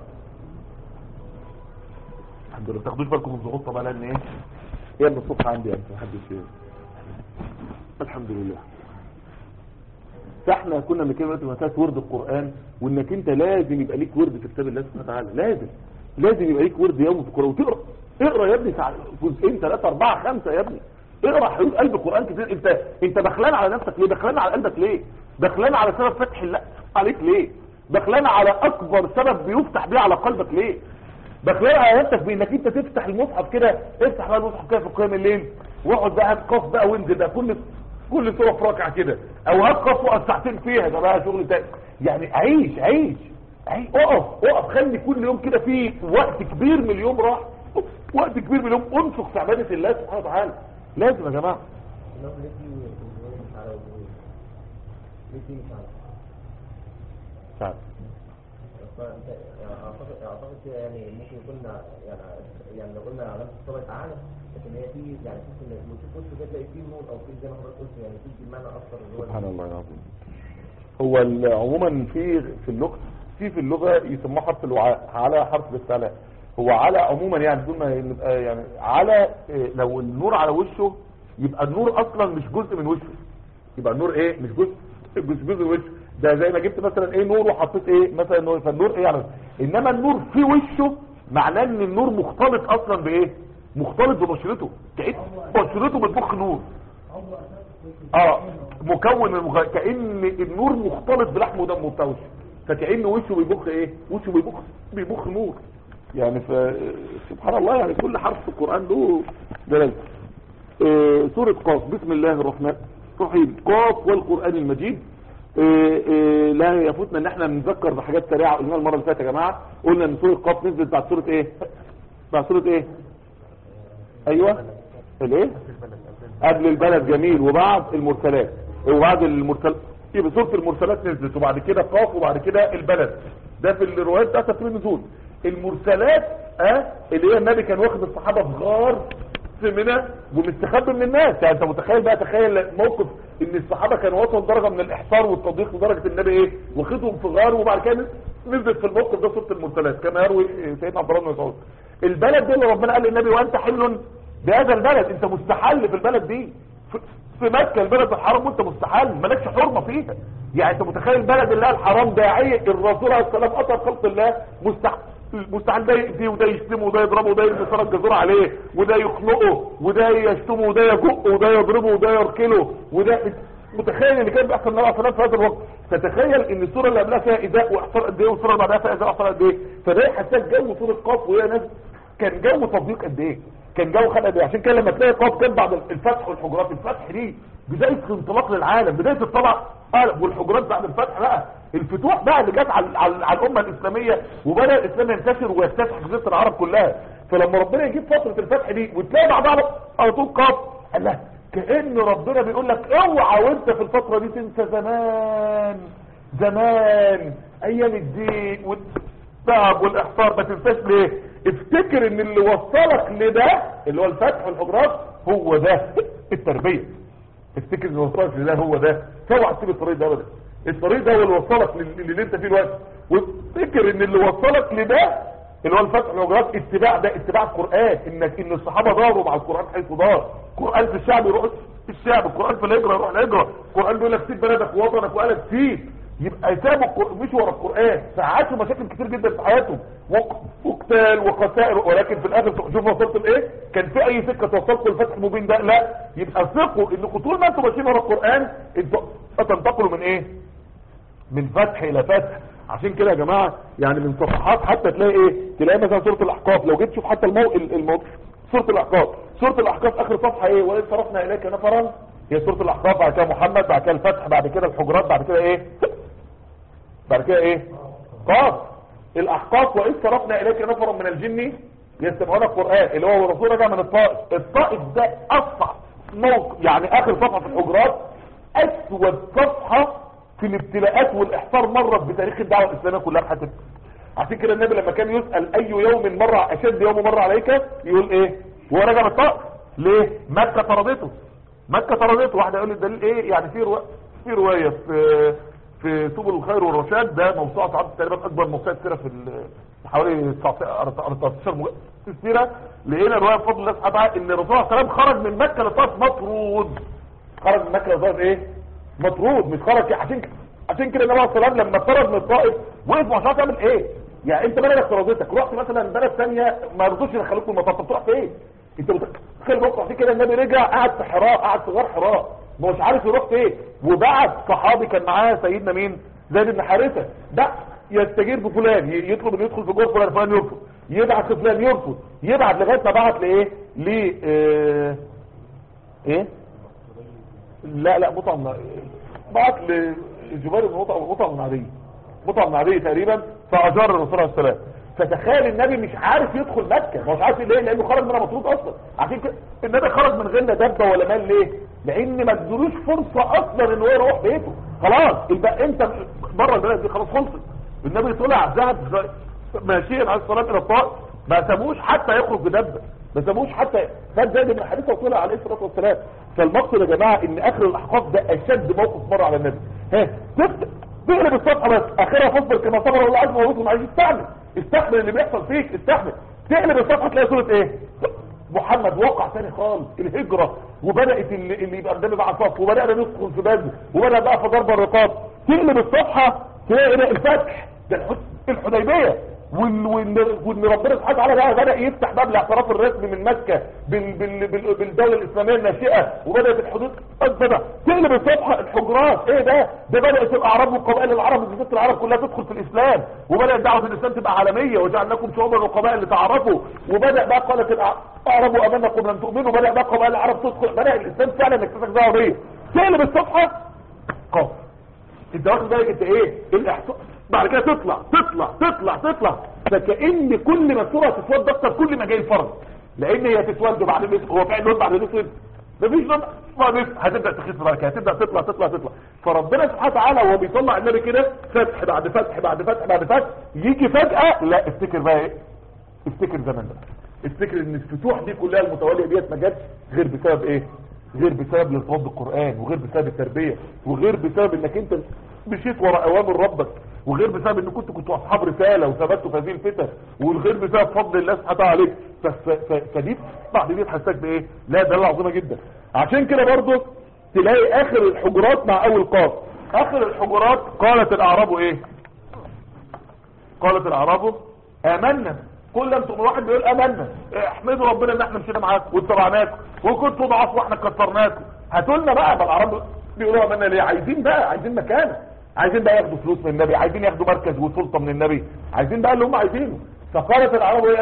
الحمد لله ما تاخدوش بالكم من ضغوط طبعا لان ايه هي اللي الصبح عندي انت محدش ايه الحمد لله فاحنا كنا بنتكلم دلوقتي مساله ورد القران وانك انت لازم يبقى ليك ورد في كتاب الله سبحانه وتعالى لازم لازم يبقى ليك ورد يومي في القران وتقرا اقرا يا ابني ساعة جزئين ثلاثة أربعة خمسة يا ابني اقرا حدود قلب القرآن كتير انت انت بخلان على نفسك ليه بخلان على قلبك ليه بخلان على سبب فتح الله عليك ليه بخلان على اكبر سبب بيفتح بيه على قلبك ليه بخلان على نفسك بانك انت تفتح المصحف كده افتح بقى المصحف كده في قيام الليل واقعد بقى هات قاف بقى وانزل بقى كل كل سوره في ركعه كده او هات قاف وقف ساعتين فيها ده بقى شغل تاني يعني عيش عيش عيش اقف اقف خلي كل يوم كده في وقت كبير من اليوم راح وقت كبير من اليوم انفق في عباده الله سبحانه وتعالى لازم يا جماعه الناس ليه في وجوه مش على وجوه ليه في مش على مش عارف. فانت يعني اعتقد اعتقد كده يعني ممكن يكون يعني يعني لو قلنا علامه الصلاه تعالى لكن هي في يعني في انك بتشوف وشه كده تلاقي فيه نور او في زي ما حضرتك قلت يعني في المعنى اكتر اللي هو سبحان الله العظيم هو ال- عموما في في اللغه في في اللغه يسموه حرف الوعاء على حرف الاستعلاء هو على عموما يعني بدون ما نبقى يعني على إيه، لو النور على وشه يبقى النور اصلا مش جزء من وشه يبقى النور ايه مش جزء مش جزء من وشه ده زي ما جبت مثلا ايه نور وحطيت ايه مثلا نور فالنور ايه يعني انما النور في وشه معناه ان النور مختلط اصلا بايه مختلط ببشرته كأن بشرته بتبخ نور اه مكون من المغ... كأن النور مختلط بلحم ودم بتاع وشه فكأن وشه بيبخ ايه وشه بيبخ بيبخ نور يعني ف... سبحان الله يعني كل حرف في القرآن له دلالة آه سورة قاف بسم الله الرحمن الرحيم قاف والقرآن المجيد آه آه لا يفوتنا ان احنا نذكر بحاجات سريعة قلنا المرة اللي فاتت يا جماعة قلنا ان سورة قاف نزلت بعد سورة ايه بعد سورة ايه ايوه الايه قبل البلد جميل وبعد المرسلات وبعد المرسلات يبقى سوره المرسلات نزلت وبعد كده قاف وبعد كده البلد ده في الروايات بتاعت تفسير النزول المرسلات اه اللي هي النبي كان واخد الصحابه في غار في منى ومستخبي من الناس يعني انت متخيل بقى تخيل موقف ان الصحابه كانوا وصلوا درجه من الاحصار والتضييق لدرجه النبي ايه واخدهم في غار وبعد كده نزلت في الموقف ده سوره المرسلات كما يروي سيدنا عبد الله بن مسعود البلد دي اللي ربنا قال للنبي وانت حل بهذا البلد انت مستحل في البلد دي في- في مكة البلد الحرام وانت مستحل مالكش حرمة فيها يعني انت متخيل البلد الله الحرام داعية الرسول عليه السلام اطر خلق الله مستحل مستحيل ده يأذيه وده يشتمه وده يضربه وده يرمي سرى الجزور عليه وده يخنقه وده يشتمه وده يجقه وده يضربه وده يركله وده متخيل اللي كان بيحصل النبي عليه الصلاه والسلام في هذا الوقت فتخيل ان السوره اللي قبلها فيها ايذاء واحصار قد ايه والسوره اللي بعدها فيها ايذاء واحصار قد ايه فده يحسسك جو سوره قاف وهي ناس كان جو تضييق قد ايه كان جو خلق بيه عشان كده لما تلاقي قاف كان بعد الفتح والحجرات الفتح دي بدايه انطلاق للعالم بدايه الطلع آه، والحجرات بعد الفتح بقى الفتوح بقى اللي جت على, على, على الامه الاسلاميه وبدا الاسلام ينتشر ويفتتح جزيره العرب كلها فلما ربنا يجيب فتره الفتح دي وتلاقي بعدها على- على طول قاف قال لها كان ربنا بيقول لك اوعى وانت في الفتره دي تنسى زمان زمان ايام الدين والتعب والاحصار ما تنساش ليه افتكر ان اللي وصلك لده اللي هو الفتح والحجرات هو ده التربيه افتكر ان وصلك لده هو ده اوعى تسيب الطريق ده ابدا الطريق ده هو اللي وصلك لل- اللي انت فيه دلوقتي وافتكر ان اللي وصلك لده اللي هو الفتح والحجرات اتباع ده اتباع القران انك ان الصحابه داروا مع القران حيث دار القران في الشعب يروح في الشعب القران في الهجره يروح الهجره القران بيقول لك سيب بلدك ووطنك وقالك سيب يبقى سابوا القرآن مش ورا القرآن ساعات مشاكل كتير جدا في حياتهم وق- وقتال وخسائر ولكن في الاخر شوف وصلت لايه كان في اي سكه توصلكم الفتح المبين ده لا يبقى ثقوا انكم طول ما انتم ماشيين ورا القرآن انتوا هتنتقلوا من ايه من فتح الى فتح عشان كده يا جماعه يعني من صفحات حتى تلاقي ايه تلاقي مثلا سوره الاحقاف لو جيت تشوف حتى المو... الموضوع سوره الاحقاف سوره الاحقاف اخر صفحه ايه واذ صرفنا اليك نفرا هي سوره الاحقاف بعد كده محمد بعد كده الفتح بعد كده الحجرات بعد كده ايه بعد كده ايه قاف الاحقاف واذ صرفنا اليك نفرا من الجن يستمعون القران اللي هو الرسول رجع من الطائف الطائف ده اصعب موقع يعني اخر صفحه في الحجرات اسود صفحه في الابتلاءات والاحصار مرت بتاريخ الدعوه الاسلاميه كلها في حياتنا عشان كده النبي لما كان يسال اي يوم مر اشد يوم مر عليك يقول ايه وهو راجع من الطائف ليه مكه طردته مكه طردته واحد يقول لي الدليل ايه يعني في روا... في روايه في في سبل الخير والرشاد ده موسوعه تعد تقريبا اكبر موسوعه سيره في ال- في حوالي 19 14 مج- سيره لقينا روايه بفضل الله سبحانه وتعالى ان الرسول صلى الله عليه وسلم خرج من مكه للطائف مطرود خرج من مكه للطائف ايه مطرود مش خرج عشان ك- عشان كده النبي صلى الله عليه وسلم لما طرد من الطائف وقف مش عارف يعمل ايه يعني انت بلدك طردتك رحت مثلا بلد ثانيه ما رضوش يدخلوك المطار طب تروح فين انت متخيل الموقف عشان كده النبي رجع قعد في حراء قعد في غار حراء ما مش عارف يروح فين وبعد صحابي كان معاه سيدنا مين زيد بن حارثه ده يستجير بفلان ي- يطلب انه يدخل في جوه فلان فلان يرفض يبعت لفلان يرفض يبعت لغايه ما بعت لايه ل آه، ايه لا لا مطعم بعت لجبير بن مطعم مطعم بن عدي مطعم بن عدي تقريبا فاجار الرسول عليه السلام فتخيل النبي مش عارف يدخل مكه ما هوش عارف ليه لانه خرج منها مطرود اصلا عشان كده النبي خرج من غير لا دبه ولا مال ليه لان ما ادلوش فرصه اصلا ان هو يروح بيته خلاص يبقى انت بره البلد دي خلاص خلصت النبي طلع ذهب ماشيا عليه الصلاه الى الطائف ما سابوش حتى يخرج بدبه ما سابوش حتى خد زيد بن حارثه وطلع عليه الصلاه والسلام فالمقصد يا جماعه ان اخر الاحقاف ده اشد موقف مر على النبي ها تفتح تقلب الصفحه بس اخرها فاصبر كما صبر الله عز وجل عايز استحمل استحمل اللي بيحصل فيك استحمل تقلب الصفحه تلاقي سوره ايه محمد وقع تاني خالص الهجرة وبدأت اللي, اللي يبقى قدامي بقى صف وبدأنا ندخل في بدر وبدأ بقى في ضرب الرقاب تقلب الصفحة تلاقي هنا الفتح ده الح- الحديبية وان وان وان ربنا سبحانه وتعالى بقى بدأ يفتح باب الاعتراف الرسمي من مكة بال بال بال بالدولة الإسلامية الناشئة وبدأت الحدود أكبر تقلب الصفحة الحجرات ايه ده ده بدأت الأعراب وقبائل العرب وجزيرة العرب كلها تدخل في الإسلام وبدأت دعوة الإسلام تبقى عالمية وجعلناكم شعوبا وقبائل لتعرفوا وبدأ بقى قالت الأعراب أمنا قبل أن تؤمنوا بدأ بقى قبائل العرب تدخل بدأ الإسلام فعلا يكتسب دعوة بيه تقلب الصفحة قاف انت واخد بالك انت ايه الاحصاء بعد كده تطلع تطلع تطلع تطلع فكأن كل ما الصورة تتود اكتر كل ما جاي الفرد لان هي تتود بعدين يسود هو فعلا لون بعدين يسود مفيش لون بعدين يسود. هتبدا تخف بعد كده هتبدا تطلع تطلع تطلع فربنا سبحانه وتعالى وهو بيطلع النبي كده فتح بعد فتح بعد فتح بعد فتح يجي فجأة لا افتكر بقى ايه افتكر زمان ده افتكر ان الفتوح دي كلها المتواليه ديت ما جاتش غير بسبب ايه غير بسبب الارتباط بالقران وغير بسبب التربيه وغير بسبب انك انت مشيت ورا اوامر ربك وغير بسبب ان كنت كنتوا اصحاب رساله وثبتوا في هذه الفتن وغير بسبب فضل الله سبحانه وتعالى عليك ف- ف- ف- فدي بعد دي تحسسك بايه لا ده عظيمه جدا عشان كده برضو تلاقي اخر الحجرات مع اول قاف اخر الحجرات قالت الاعراب ايه قالت الاعراب امنا كل لم تؤمن واحد بيقول امنا احمدوا ربنا ان احنا مشينا معاكم واتبعناكم وكنتوا ضعاف واحنا كترناكم هاتوا لنا بقى ما العرب بيقولوا امنا ليه عايزين بقى عايزين مكانه عايزين بقى ياخدوا فلوس من النبي عايزين ياخدوا مركز وسلطه من النبي عايزين بقى اللي هم عايزينه فقالت العرب ايه امن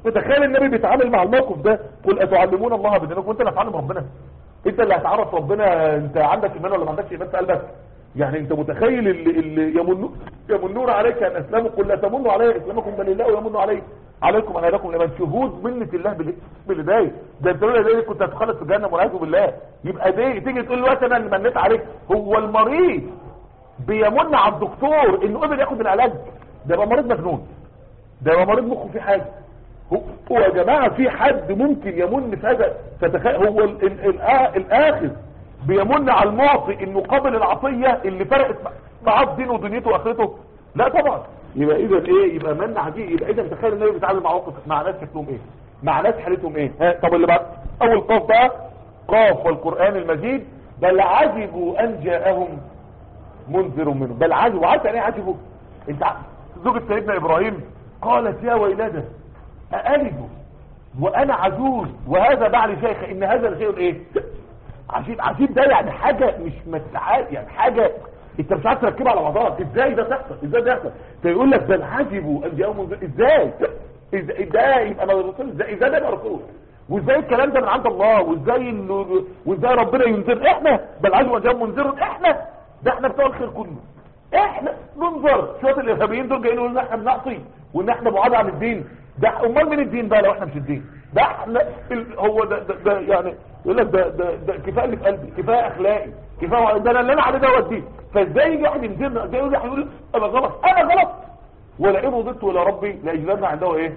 فتخيل النبي بيتعامل مع الموقف ده قل اتعلمون الله بدينكم وانت اللي هتعلم ربنا انت اللي هتعرف ربنا انت عندك ايمان ولا ما عندكش ايمان في قلبك يعني انت متخيل اللي, اللي يمنون يمنون عليك ان اسلموا قل لا تمنوا علي اسلامكم بل الله يمن علي عليكم ان هداكم لمن شهود منة الله بال- بالهدايه ده انت لولا الهدايه كنت هتخلص في الجنه والعياذ بالله يبقى دي تيجي تقول دلوقتي انا اللي منيت عليك هو المريض بيمن على الدكتور انه قبل ياخد العلاج ده يبقى مريض مجنون ده يبقى مريض مخه في حاجه هو هو يا جماعه في حد ممكن يمن في هذا فتخيل هو ال ال ال الاخر بيمن على المعطي انه قابل العطيه اللي فرقت معاه دينه ودنيته واخرته لا طبعا يبقى اذا ايه يبقى من عجيب يبقى اذا تخيل النبي بيتعامل مع موقف مع ناس شكلهم ايه مع ناس حالتهم ايه ها طب اللي بعد اول قاف بقى قاف والقران المجيد بل عجبوا ان جاءهم منذر منه بل عجبوا عارف يعني ايه عجبوا انت ع- زوجة سيدنا ابراهيم قالت يا ويلده أألد وانا عجوز وهذا بعد شيخ ان هذا الشيء ايه عجيب عجيب ده يعني حاجة مش متعاد يعني حاجة انت مش عارف تركبها على بعضها ازاي ده تحصل ازاي ده يحصل فيقول لك بل عجبوا ان جاءهم منذر ازاي ازاي ده يبقى ما رسول ازاي ازاي ده يبقى رسول وازاي الكلام ده من عند الله وازاي انه وازاي ربنا ينذر احنا بل عجبوا ان جاءهم منذر احنا ده احنا بتوع الخير كله احنا ننظر شويه الارهابيين دول جايين يقولوا ان احنا بنعصي وان احنا بعاد عن الدين ده امال مين الدين بقى لو احنا مش الدين ده احنا ال- هو ده, ده, ده يعني يقول لك ده, ده, ده كفايه اللي في قلبي كفايه اخلاقي كفايه ده انا اللي انا عليه دوت دي فازاي يجي واحد ينزلنا ازاي يقول يقول انا غلط انا غلط ولئن رضيت الى ربي لاجدن عنده ايه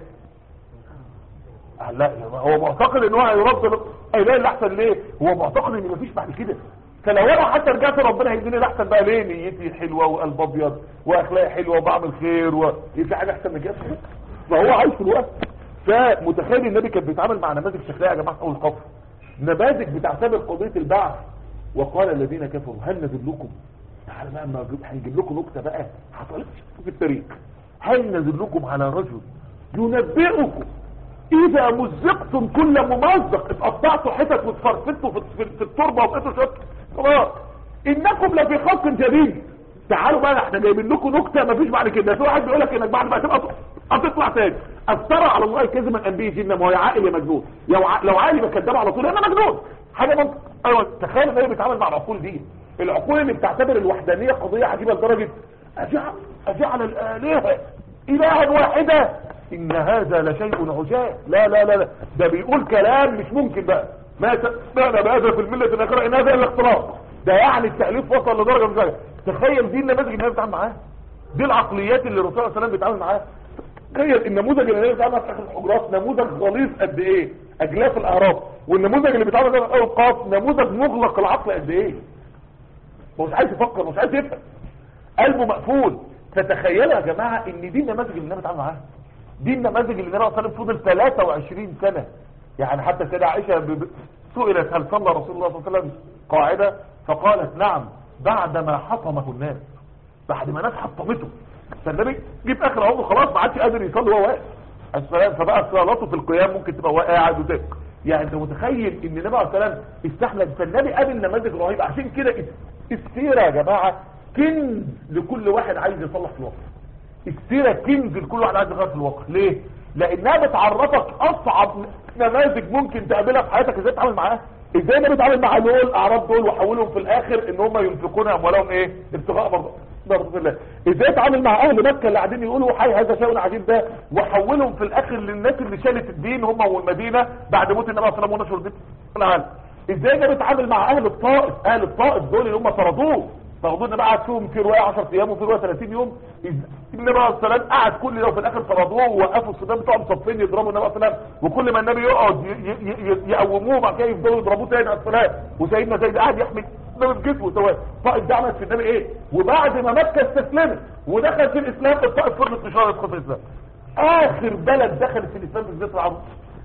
آه لا هو معتقد ان هو هيرد هيلاقي اللي احسن ليه هو معتقد ان مفيش بعد كده فلو انا حتى رجعت ربنا هيديني الاحسن بقى ليه نيتي حلوه وقلب ابيض واخلاقي حلوه وبعمل خير و... في حاجه احسن من كده فهو عايش في الوقت فمتخيل النبي كان بيتعامل مع نماذج شكليه يا جماعه اول قفر نماذج بتعتبر قضيه البعث وقال الذين كفروا هل ندلكم تعالى بقى ما أجيب- هنجيب لكم نكته بقى حصلت في التاريخ هل ندلكم على رجل ينبئكم اذا مزقتم كل ممزق اتقطعتوا حتت واتفرفتوا في, في, في التربه وبقيتوا شويه خلاص انكم لفي خلق جديد تعالوا بقى احنا جايبين لكم نكته مفيش بعد كده في واحد بيقول لك انك بعد ما تبقى هتطلع تاني افترى على الله كذبا ان به جنه ما هو يا عاقل يا مجنون لو ع- لو عاقل يبقى كداب على طول انا مجنون حاجه منطق ايوه تخيل ان هي بيتعامل مع العقول دي العقول اللي بتعتبر الوحدانيه قضيه عجيبه لدرجه اجعل اجعل الالهه الها واحده ان هذا لشيء عجاب لا لا لا لا ده بيقول كلام مش ممكن بقى ما سمعنا بهذا في المله الاخره ان هذا الا اختلاق ده يعني التاليف وصل لدرجه مش عارف. تخيل دي النماذج اللي الناس بتتعامل معاها دي العقليات اللي الرسول صلى الله عليه وسلم بيتعامل معاها تخيل النموذج اللي النبي بيتعامل معاه في اخر الحجرات نموذج غليظ قد ايه اجلاف الاعراف والنموذج اللي بيتعامل معاه في اول قاف نموذج مغلق العقل قد ايه هو مش عايز يفكر مش عايز يفهم قلبه مقفول فتخيلوا يا جماعه ان دي النماذج اللي النبي بيتعامل معاها دي النماذج اللي النبي صلى الله عليه وسلم فضل 23 سنه يعني حتى سيدة عائشه ب- ب- سئلت هل صلى رسول الله صلى الله عليه وسلم قاعده فقالت نعم بعدما حطمه الناس بعد ما ناس حطمته فالنبي جيب اخر عمره خلاص ما عادش قادر يصلي وهو واقف السلام فبقى صلاته في القيام ممكن تبقى واقع قاعد وتك يعني انت متخيل ان النبي عليه السلام استحمل فالنبي قابل نماذج رهيب عشان كده السيره يا جماعه كنز لكل واحد عايز يصلح في الوقت السيره كنز لكل واحد عايز يغير في الواقع ليه لانها بتعرفك اصعب نماذج ممكن تقابلها في حياتك ازاي تتعامل معاها ازاي انا بتعامل مع دول الاعراب دول واحولهم في الاخر ان هم ينفقون اموالهم ايه ابتغاء مرض مرض الله ازاي اتعامل مع اهل مكه اللي قاعدين يقولوا حي هذا شيء عجيب ده واحولهم في الاخر للناس اللي شالت الدين هم والمدينه بعد موت النبي صلى الله عليه وسلم ونشر الدين في العالم ازاي ده بيتعامل مع اهل الطائف اهل الطائف دول اللي هم طردوه طردوه النبي قعد فيهم في روايه 10 ايام وفي روايه 30 يوم النبي عليه الصلاه والسلام قعد كل يوم في الاخر طردوه ووقفوا الصدام بتوعهم صفين يضربوا النبي عليه الصلاه والسلام وكل ما النبي يقعد ي- ي- ي- يقوموه بعد كده يفضلوا يضربوه تاني على الصلاه وسيدنا زيد قاعد يحمي النبي في جسمه سواء طائف ده عملت في النبي ايه وبعد ما مكه استسلمت ودخل في الاسلام الطائف فضلت مش راضيه تدخل في الاسلام اخر بلد دخلت في الاسلام في الزيت العربي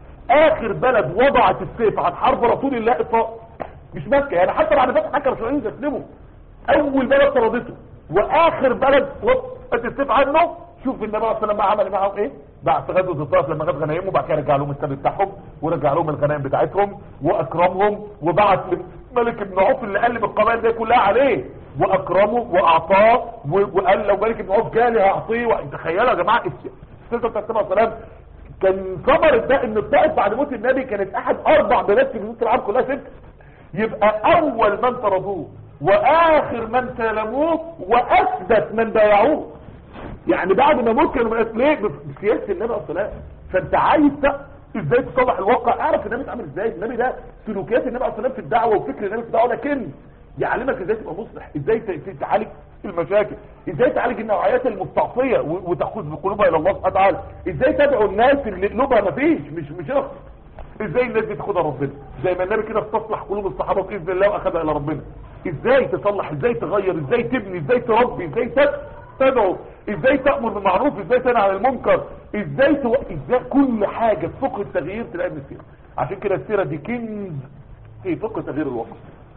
اخر بلد وضعت السيف عن حرب رسول الله الطائف مش مكه يعني حتى بعد فتح مكه مش راضيين يسلموا اول بلد طردته واخر بلد وقت السيف عنه شوف النبي صلى الله عليه وسلم عمل معاهم ايه بعد غزوه الطائف لما خد غنايمهم وبعد كده رجع لهم السبي بتاعهم ورجع لهم الغنائم بتاعتهم واكرمهم وبعت ملك بن عوف اللي قلب القبائل دي كلها عليه واكرمه واعطاه و- وقال لو ملك بن عوف جالي هعطيه و- تخيلوا يا جماعه السلسله بتاعت النبي صلى الله عليه وسلم كان ثمرة ده ان الطائف بعد موت النبي كانت احد اربع بلاد في جزيره العرب كلها ست يبقى اول من طردوه واخر من سلموه واثبت من بايعوه يعني بعد ما موت كانوا من ليه بسياسه النبي عليه الصلاه فانت عايز ت- ازاي تصلح الواقع اعرف النبي اتعامل ازاي النبي ده سلوكيات النبي عليه الصلاه في الدعوه وفكر النبي في الدعوه ده كنز يعلمك ازاي تبقى مصلح ازاي ت- ت- تعالج المشاكل ازاي تعالج النوعيات المستعصيه و- وتاخذ بقلوبها الى الله سبحانه وتعالى ازاي تدعو الناس اللي قلوبها مفيش مش مش رخص ازاي الناس دي تاخدها لربنا زي ما النبي كده استصلح قلوب الصحابه باذن الله واخدها الى ربنا ازاي تصلح ازاي تغير ازاي تبني ازاي تربي ازاي تد- تدعو ازاي تامر بالمعروف ازاي تنهى عن المنكر ازاي تو... ازاي كل حاجه في فقه التغيير تلاقيها من السيره عشان كده السيره دي كنز في فقه تغيير الواقع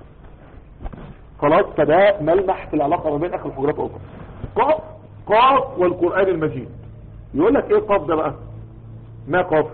خلاص فده ملمح في العلاقه ما بين اخر الحجرات والاخرى قاف قاف والقران المجيد يقول لك ايه قاف ده بقى ما قاف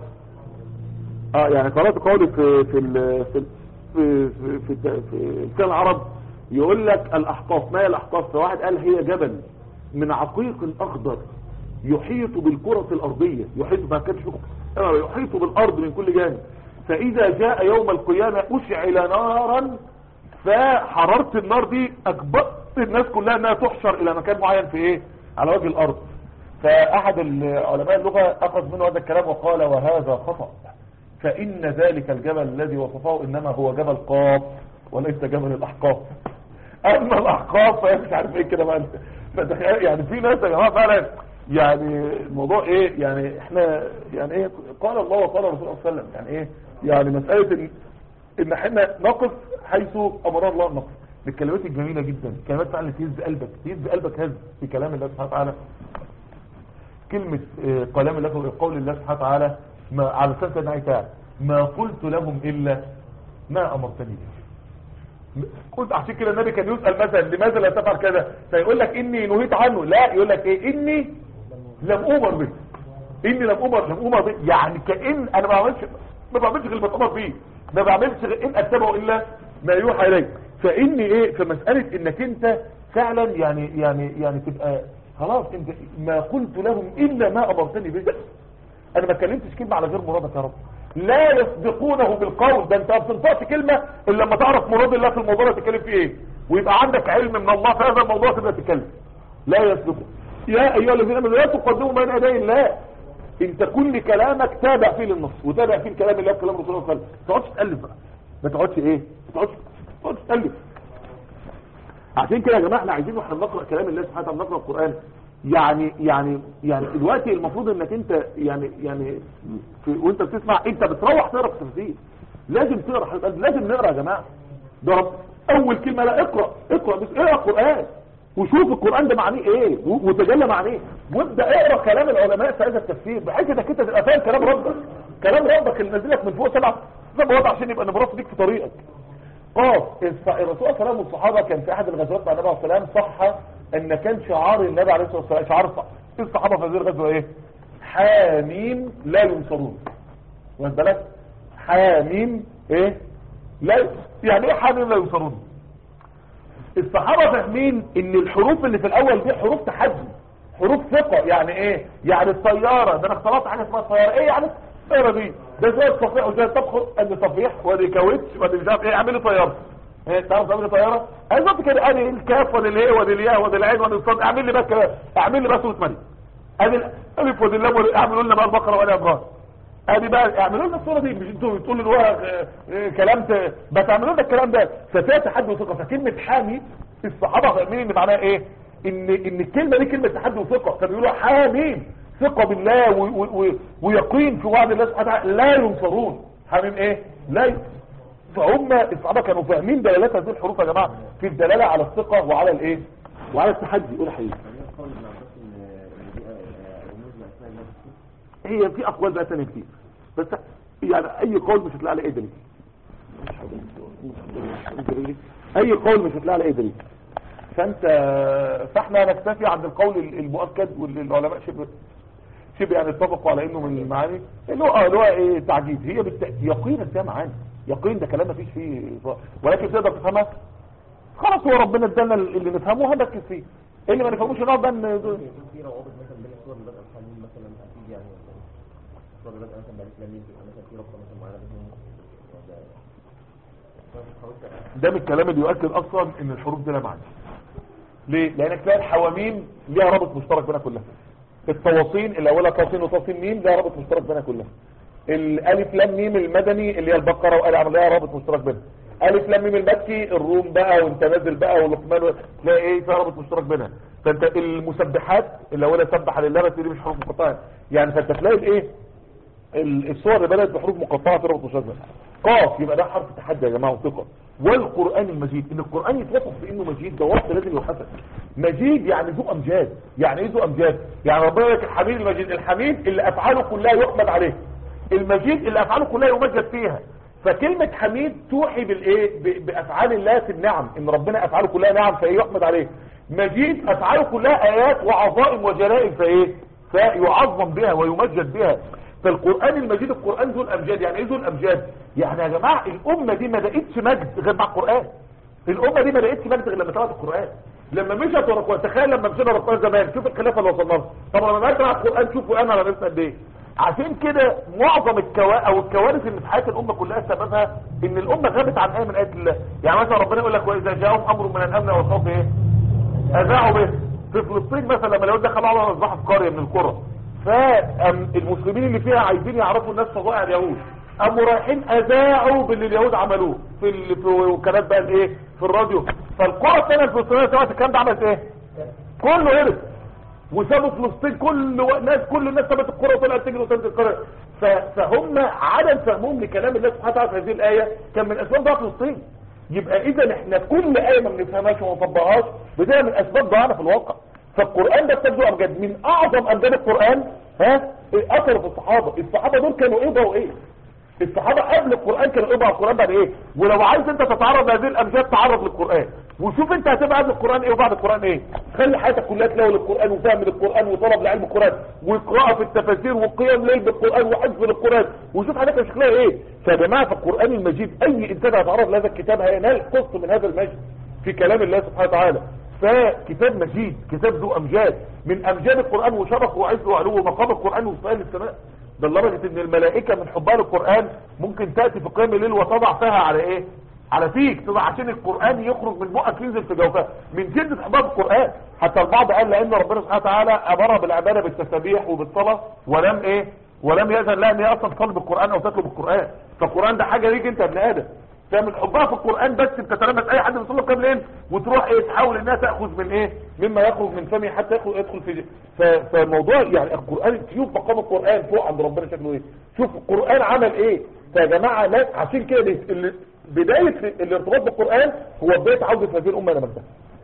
اه يعني قرات قولي في في ال في ال في في في, في, في لسان العرب يقول لك الاحقاف ما هي الاحقاف فواحد قال هي جبل من عقيق اخضر يحيط بالكرة الارضية يحيط ما كانش فيه- آه، يحيط بالارض من كل جانب فاذا جاء يوم القيامة اشعل نارا فحرارة النار دي اجبرت الناس كلها انها تحشر الى مكان معين في ايه على وجه الارض فاحد علماء اللغة اخذ منه هذا الكلام وقال وهذا خطأ فإن ذلك الجبل الذي وصفه إنما هو جبل قاف وليس جبل الأحقاف أما الأحقاف فهي مش عارف إيه كده بقى فتخيل يعني في ناس يا جماعة فعلا يعني الموضوع إيه يعني إحنا يعني إيه قال الله وقال الرسول صلى الله عليه وسلم يعني إيه يعني مسألة إن إن إحنا نقف حيث أمرنا الله نقف بالكلمات الجميلة جدا كلمات فعلا تهز قلبك تهز قلبك هز في كلام الله سبحانه وتعالى كلمة آه، كلام الله قول الله سبحانه وتعالى ما على اساس سيدنا عيسى ما قلت لهم الا ما امرتني به قلت عشان كده النبي كان يسأل مثلا لماذا لا تفعل كذا فيقول لك اني نهيت عنه لا يقول لك ايه اني لم امر به اني لم امر لم امر به يعني كأن انا ما بعملش ما بعملش غير اللي بتامر بيه ما بعملش غير ان اتبعه الا ما يوحى الي فاني ايه فمسألة انك انت فعلا يعني يعني يعني تبقى خلاص انت ما قلت لهم الا ما امرتني به انا ما اتكلمتش كلمه على غير مرادك يا رب لا يسبقونه بالقول ده انت ما بتنطقش كلمه الا لما تعرف مراد الله في الموضوع اللي تتكلم فيه ايه ويبقى عندك علم من الله في هذا الموضوع تبدا تتكلم لا يسبقه يا ايها الذين امنوا لا تقدموا بين يدي الله انت كل كلامك تابع فيه للنص وتابع فيه كلام الله وكلام رسول الله صلى الله عليه وسلم ما تقعدش تالف بقى ما تقعدش ايه ما تقعدش ما تقعدش تالف عشان كده يا جماعه احنا عايزين واحنا بنقرا كلام الله سبحانه وتعالى بنقرا القران يعني يعني يعني دلوقتي المفروض انك انت يعني يعني في وانت بتسمع انت بتروح تقرا في التفسير لازم تقرا حبيب قلبي، لازم نقرا يا جماعه ده رب اول كلمه لا اقرا اقرا بس اقرا القران وشوف القران ده معنيه ايه و- وتجلى معنيه وابدا اقرا كلام العلماء في هذا التفسير بحيث انك انت تبقى فاهم كلام ربك كلام ربك اللي نزلك من فوق سبع سبع وضع عشان يبقى نبرص بيك في طريقك قاف الص- الرسول صلى الله عليه وسلم والصحابه كان في احد الغزوات مع النبي عليه الصلاه والسلام صح ان كان شعار النبي عليه الصلاه والسلام شعار الصح- الصحابه في هذه الغزوه ايه حاميم لا ينصرون واخد بالك حاميم ايه لا يعني ايه حاميم لا ينصرون الصحابه فاهمين ان الحروف اللي في الاول دي حروف تحدي حروف ثقه يعني ايه يعني الطياره ده انا اخترعت حاجه اسمها الطياره ايه يعني الطياره دي ده زي الصفيح وزي الطبخ ادي صفيح وادي كاوتش وادي مش عارف ايه اعمل لي طياره ايه تعرف تعمل لي طياره بالظبط كده ادي الكاف وادي الايه وادي الياء وادي العين وادي الصاد اعمل لي بقى كده اعمل لي بقى صوره مريم ادي الالف وادي اللام وادي- اعملوا لنا بقى البقره وادي ابراهيم ادي بقى اعملوا لنا الصوره دي مش انتوا بتقولوا اللي هو آه، آه، كلام ت- بس اعملوا لنا الكلام ده ففيها تحدي وثقه فكلمه حامي الصحابه فاهمين ان معناها ايه ان ان الكلمه دي كلمه تحدي وثقه كانوا بيقولوا حامين ثقه بالله و و و ويقين في وعد الله سبحانه وتعالى لا ينصرون حامين ايه لا ي- فهم الصحابه كانوا فاهمين دلالات هذه الحروف يا جماعه في الدلاله على الثقه وعلى الايه وعلى التحدي قول يا حبيبي يعني قول ابن عباس ان ان دي آه، رموز من اسماء الله الحسنى هي في اقوال بقى تانية كتير بس يعني اي قول مش هتلاقي عليه اي دليل اي قول مش هتلاقي عليه اي دليل فانت فاحنا نكتفي عند القول المؤكد واللي العلماء شبه شبه يعني اتفقوا على انه من المعاني اللي هو اه اللي هو ايه تعجيز هي بالت... يقينا ده معاني يقين ده كلام مفيش فيه ولكن تقدر تفهمها خلاص هو ربنا ادانا اللي نفهمه هنركز فيه اللي ما نفهموش نقعد بقى ن- يكون في روابط مثلا بين الصور اللي بدأ الحنين مثلا اكيد يعني ولا إيه؟ الصوره بدأ مثلا بألف لام ميم تبقى مثلا في رقم مثلا معينه بينهم ده من الكلام اللي يؤكد اصلا ان الحروف دي لا معنى ليه لانك تلاقي الحواميم ليها رابط مشترك بينها كلها الطواصين اللي اولها طاصين وطاصين ميم ليها رابط مشترك بينها كلها الالف لام ميم المدني اللي هي البقره وال عمرو ليها رابط مشترك بينها الف لام ميم المكي الروم بقى وانت نازل بقى ولقمان و- تلاقي ايه فيها رابط مشترك بينها فانت المسبحات اللي اولها سبح لله بس دي مش حروف مقطعه يعني فانت تلاقي الايه ال- الصور اللي بدات بحروف مقطعه في ربط مشدد قاف يبقى ده حرف تحدي يا جماعه وثقه والقران المجيد ان القران يتوصف بانه مجيد ده وصف لازم يحسن مجيد يعني ذو امجاد يعني ايه ذو امجاد يعني ربنا يقول لك الحميد المجيد الحميد اللي افعاله كلها يحمد عليه المجيد اللي افعاله كلها يمجد فيها فكلمة حميد توحي بالايه ب- بافعال الله في النعم ان ربنا افعاله كلها نعم فايه يحمد عليه مجيد افعاله كلها ايات وعظائم وجلائل فايه فيعظم بها ويمجد بها فالقرآن المجيد القرآن ذو الامجاد يعني ايه ذو الامجاد يعني يا جماعة الامة دي ما لقيتش مجد غير مع القرآن الامة دي ما لقيتش مجد غير لما سمعت القرآن لما مشت ورا القرآن تخيل لما مشينا ورا القرآن زمان شوف الخلافة اللي وصلنا لها طب لما مشينا ورا القرآن شوف القرآن على نفسنا قد ايه عشان كده معظم الكوا او الكوارث اللي في حياه الامه كلها سببها ان الامه غابت عن ايه من ايات الله يعني مثلا ربنا يقول لك واذا جاءهم امر من الامن والخوف ايه اذاعوا به في فلسطين مثلا لما اليهود دخلوا على مصباح في قريه من القرى فالمسلمين اللي فيها عايزين يعرفوا الناس فضائع اليهود قاموا رايحين اذاعوا باللي اليهود عملوه في ال... في وكالات بقى الايه في الراديو فالقرى الثانيه الفلسطينيه سمعت الكلام ده عملت ايه كله هرب وسابوا فلسطين كل و... ناس كل الناس سابت القرى وطلعت تجري وسابت القرى ف... فهم عدم فهمهم لكلام الله سبحانه وتعالى في هذه الايه كان من اسباب ضعف فلسطين يبقى اذا احنا كل ايه ما بنفهمهاش وما نطبقهاش بتبقى من اسباب ضعفنا في الواقع فالقران ده تبدو امجاد من اعظم امجاد القران ها اثر في الصحابه الصحابه دول كانوا ايه بقوا ايه الصحابه قبل القران كانوا ايه بقى القران بعد ايه ولو عايز انت تتعرض لهذه الامجاد تعرض للقران وشوف انت هتبقى قبل القران ايه وبعد القران ايه خلي حياتك كلها تلاوي للقران وفهم للقران وطلب لعلم القران وقراءه في التفاسير وقيام ليل بالقران وحفظ للقران وشوف حياتك شكلها ايه فيا جماعه في القران المجيد اي انسان هيتعرض لهذا الكتاب هينال قسط من هذا المجد في كلام الله سبحانه وتعالى فكتاب مجيد كتاب ذو امجاد من امجاد القران وشرفه وعزه وعلوه ومقام القران وصفائه السماء ده لدرجه ان الملائكه من حبها للقران ممكن تاتي في قيام الليل وتضع فيها على ايه على فيك تضع عشان القران يخرج من بقك ينزل في جوفها من شده حبها بالقران حتى البعض قال لان ربنا سبحانه وتعالى امرها بالعباده بالتسابيح وبالصلاه ولم ايه ولم يأذن لها ان هي اصلا تصلي بالقران او تطلب القران فالقران ده حاجه ليك انت يا ابن ادم فمن حبها في القرآن بس بتتلمس اي حد بيصلي كام ليل وتروح ايه تحاول انها تاخذ من ايه مما يخرج من فمه حتى يدخل يدخل في ف- فالموضوع يعني القرآن شوف مقام القرآن فوق عند ربنا شكله ايه شوف القرآن عمل ايه فيا جماعة لا عشان كده دي- ال- بداية الارتباط بالقرآن هو بداية عودة هذه الأمة إلى مجدها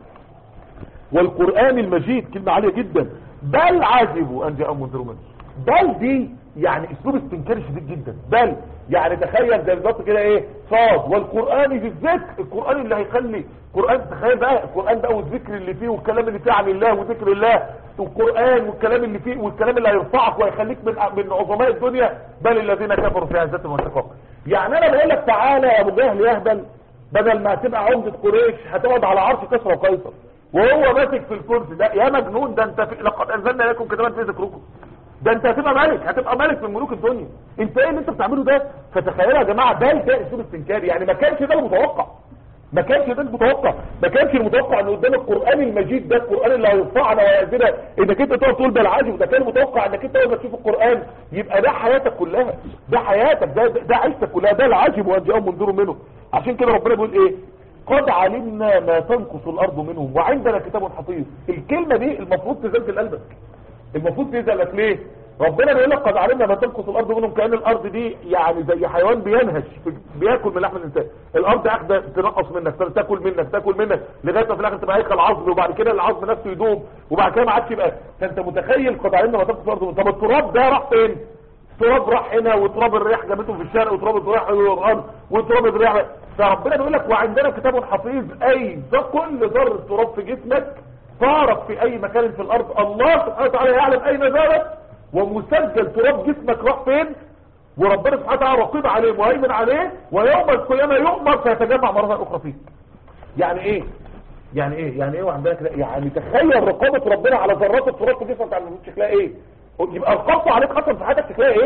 والقرآن المجيد كلمة عالية جدا بل عجبوا أن جاءهم منذر منه بل دي يعني اسلوب استنكاري شديد جدا بل يعني تخيل زي بالظبط كده ايه صاد والقرآن في الذكر القرآن اللي هيخلي القرآن تخيل بقى القرآن ده والذكر اللي فيه والكلام اللي فيه عن الله وذكر الله والقرآن والكلام اللي فيه والكلام اللي هيرفعك وهيخليك من من عظماء الدنيا بل الذين كفروا في عزة وانتقاق يعني انا بقول لك تعالى يا ابو جهل يهبل بدل ما تبقى عمدة قريش هتقعد على عرش كسرى وقيصر وهو ماسك في الكرسي ده يا مجنون ده انت في لقد انزلنا لكم كتابا في ذكركم ده انت هتبقى ملك هتبقى ملك من ملوك الدنيا انت ايه اللي انت بتعمله ده فتخيلوا يا جماعه ده ده اسلوب استنكاري يعني ما كانش ده المتوقع ما كانش ده المتوقع ما كانش المتوقع ان قدام القران المجيد ده القران اللي هيرفعنا ويعزنا انك انت تقعد تقول ده العجب ده كان متوقع انك انت لما تشوف القران يبقى ده حياتك كلها ده حياتك ده ده, ده عيشتك كلها ده العجب وان جاءهم منذر منه عشان كده ربنا بيقول ايه قد علمنا ما تنقص الارض منهم وعندنا كتاب حفيظ الكلمه دي المفروض تزلزل قلبك المفروض تزلك ليه ربنا بيقول لك قد علمنا ما تنقص الارض منهم كان الارض دي يعني زي حيوان بينهش بياكل من لحم الانسان الارض اخده تنقص منك تاكل منك تاكل منك لغايه ما في الاخر تبقى هيكل عظم وبعد كده العظم نفسه يدوب وبعد كده ما عادش يبقى فانت متخيل قد علمنا ما تنقص الارض منهم طب التراب ده راح فين تراب راح هنا وتراب الريح جابته في الشرق وتراب الريح الارض وتراب الريح فربنا بيقول لك وعندنا كتاب حفيظ اي ده كل ذره تراب في جسمك فارق في اي مكان في الارض الله سبحانه وتعالى يعلم اين ذلك ومسجل تراب جسمك راح فين وربنا سبحانه وتعالى رقيب عليه مهيمن عليه ويوم القيامه يؤمر فيتجمع مره اخرى فيك يعني ايه يعني ايه يعني ايه وعندنا كده يعني تخيل رقابه ربنا على ذرات التراب في جسمك على شكلها ايه يبقى رقابته عليك اصلا في حياتك شكلها ايه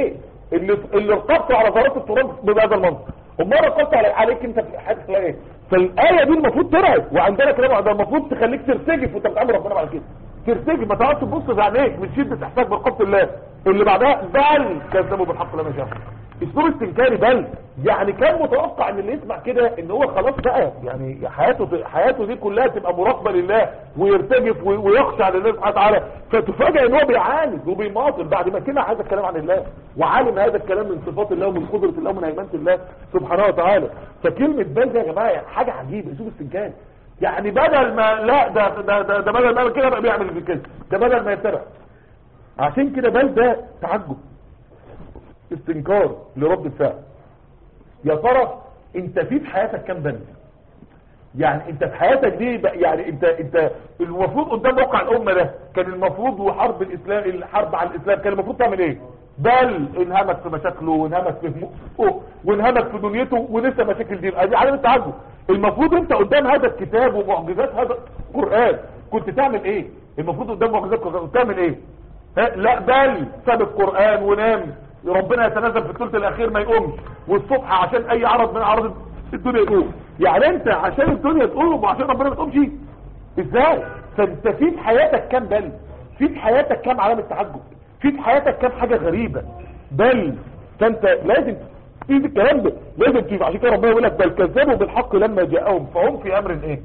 اللي اللي ارتبطوا على ذرات التراب بهذا المنطق امال رقبت على عليك انت في حاجه اسمها ايه فالايه دي المفروض ترعب وعندنا كلام ده المفروض تخليك ترتجف وانت بتعمل ربنا بعد كده ترتجف ما تقعدش تبص في عينيك من شده احساسك برقبه الله اللي بعدها بل كذبوا بالحق لما شافوا اسلوب استنكاري بل يعني كان متوقع ان اللي يسمع كده ان هو خلاص بقى يعني حياته حياته دي كلها تبقى مراقبه لله ويرتجف وي- ويخشع لله سبحانه وتعالى فتفاجئ ان هو بيعاند وبيماطل بعد ما سمع هذا الكلام عن الله وعالم هذا الكلام من صفات الله ومن قدره الله ومن هيمنه الله سبحانه وتعالى فكلمه بل ده يا جماعه يعني حاجه عجيبه اسلوب استنكاري يعني بدل ما لا ده ده ده, ده بدل ما يعمل كده بقى بيعمل في كده ده بدل ما يتبع عشان كده بل ده تعجب استنكار لرد الفعل يا ترى انت في في حياتك كام بند يعني انت في حياتك دي بقى- يعني انت انت المفروض قدام موقع الامه ده كان المفروض وحرب الاسلام الحرب على الاسلام كان المفروض تعمل ايه بل انهمك في مشاكله وانهمك في همومه وانهمك في دنيته ونسى مشاكل دي دي علامه تعجب المفروض انت قدام هذا الكتاب ومعجزات هذا القران كنت تعمل ايه المفروض قدام معجزات القران كنت تعمل ايه ها؟ لا بل ساب القرآن ونام ربنا يتنزل في الثلث الاخير ما يقومش والصبح عشان اي عرض من اعراض الدنيا يقوم يعني انت عشان الدنيا تقوم وعشان ربنا ما تقومش ازاي فانت في في حياتك كام بل في في حياتك كام علامة تعجب في في حياتك كام حاجة غريبة بل فانت لازم في الكلام ده لازم تشوف عشان كده ربنا يقول لك بل كذبوا بالحق لما جاءهم فهم في امر ايه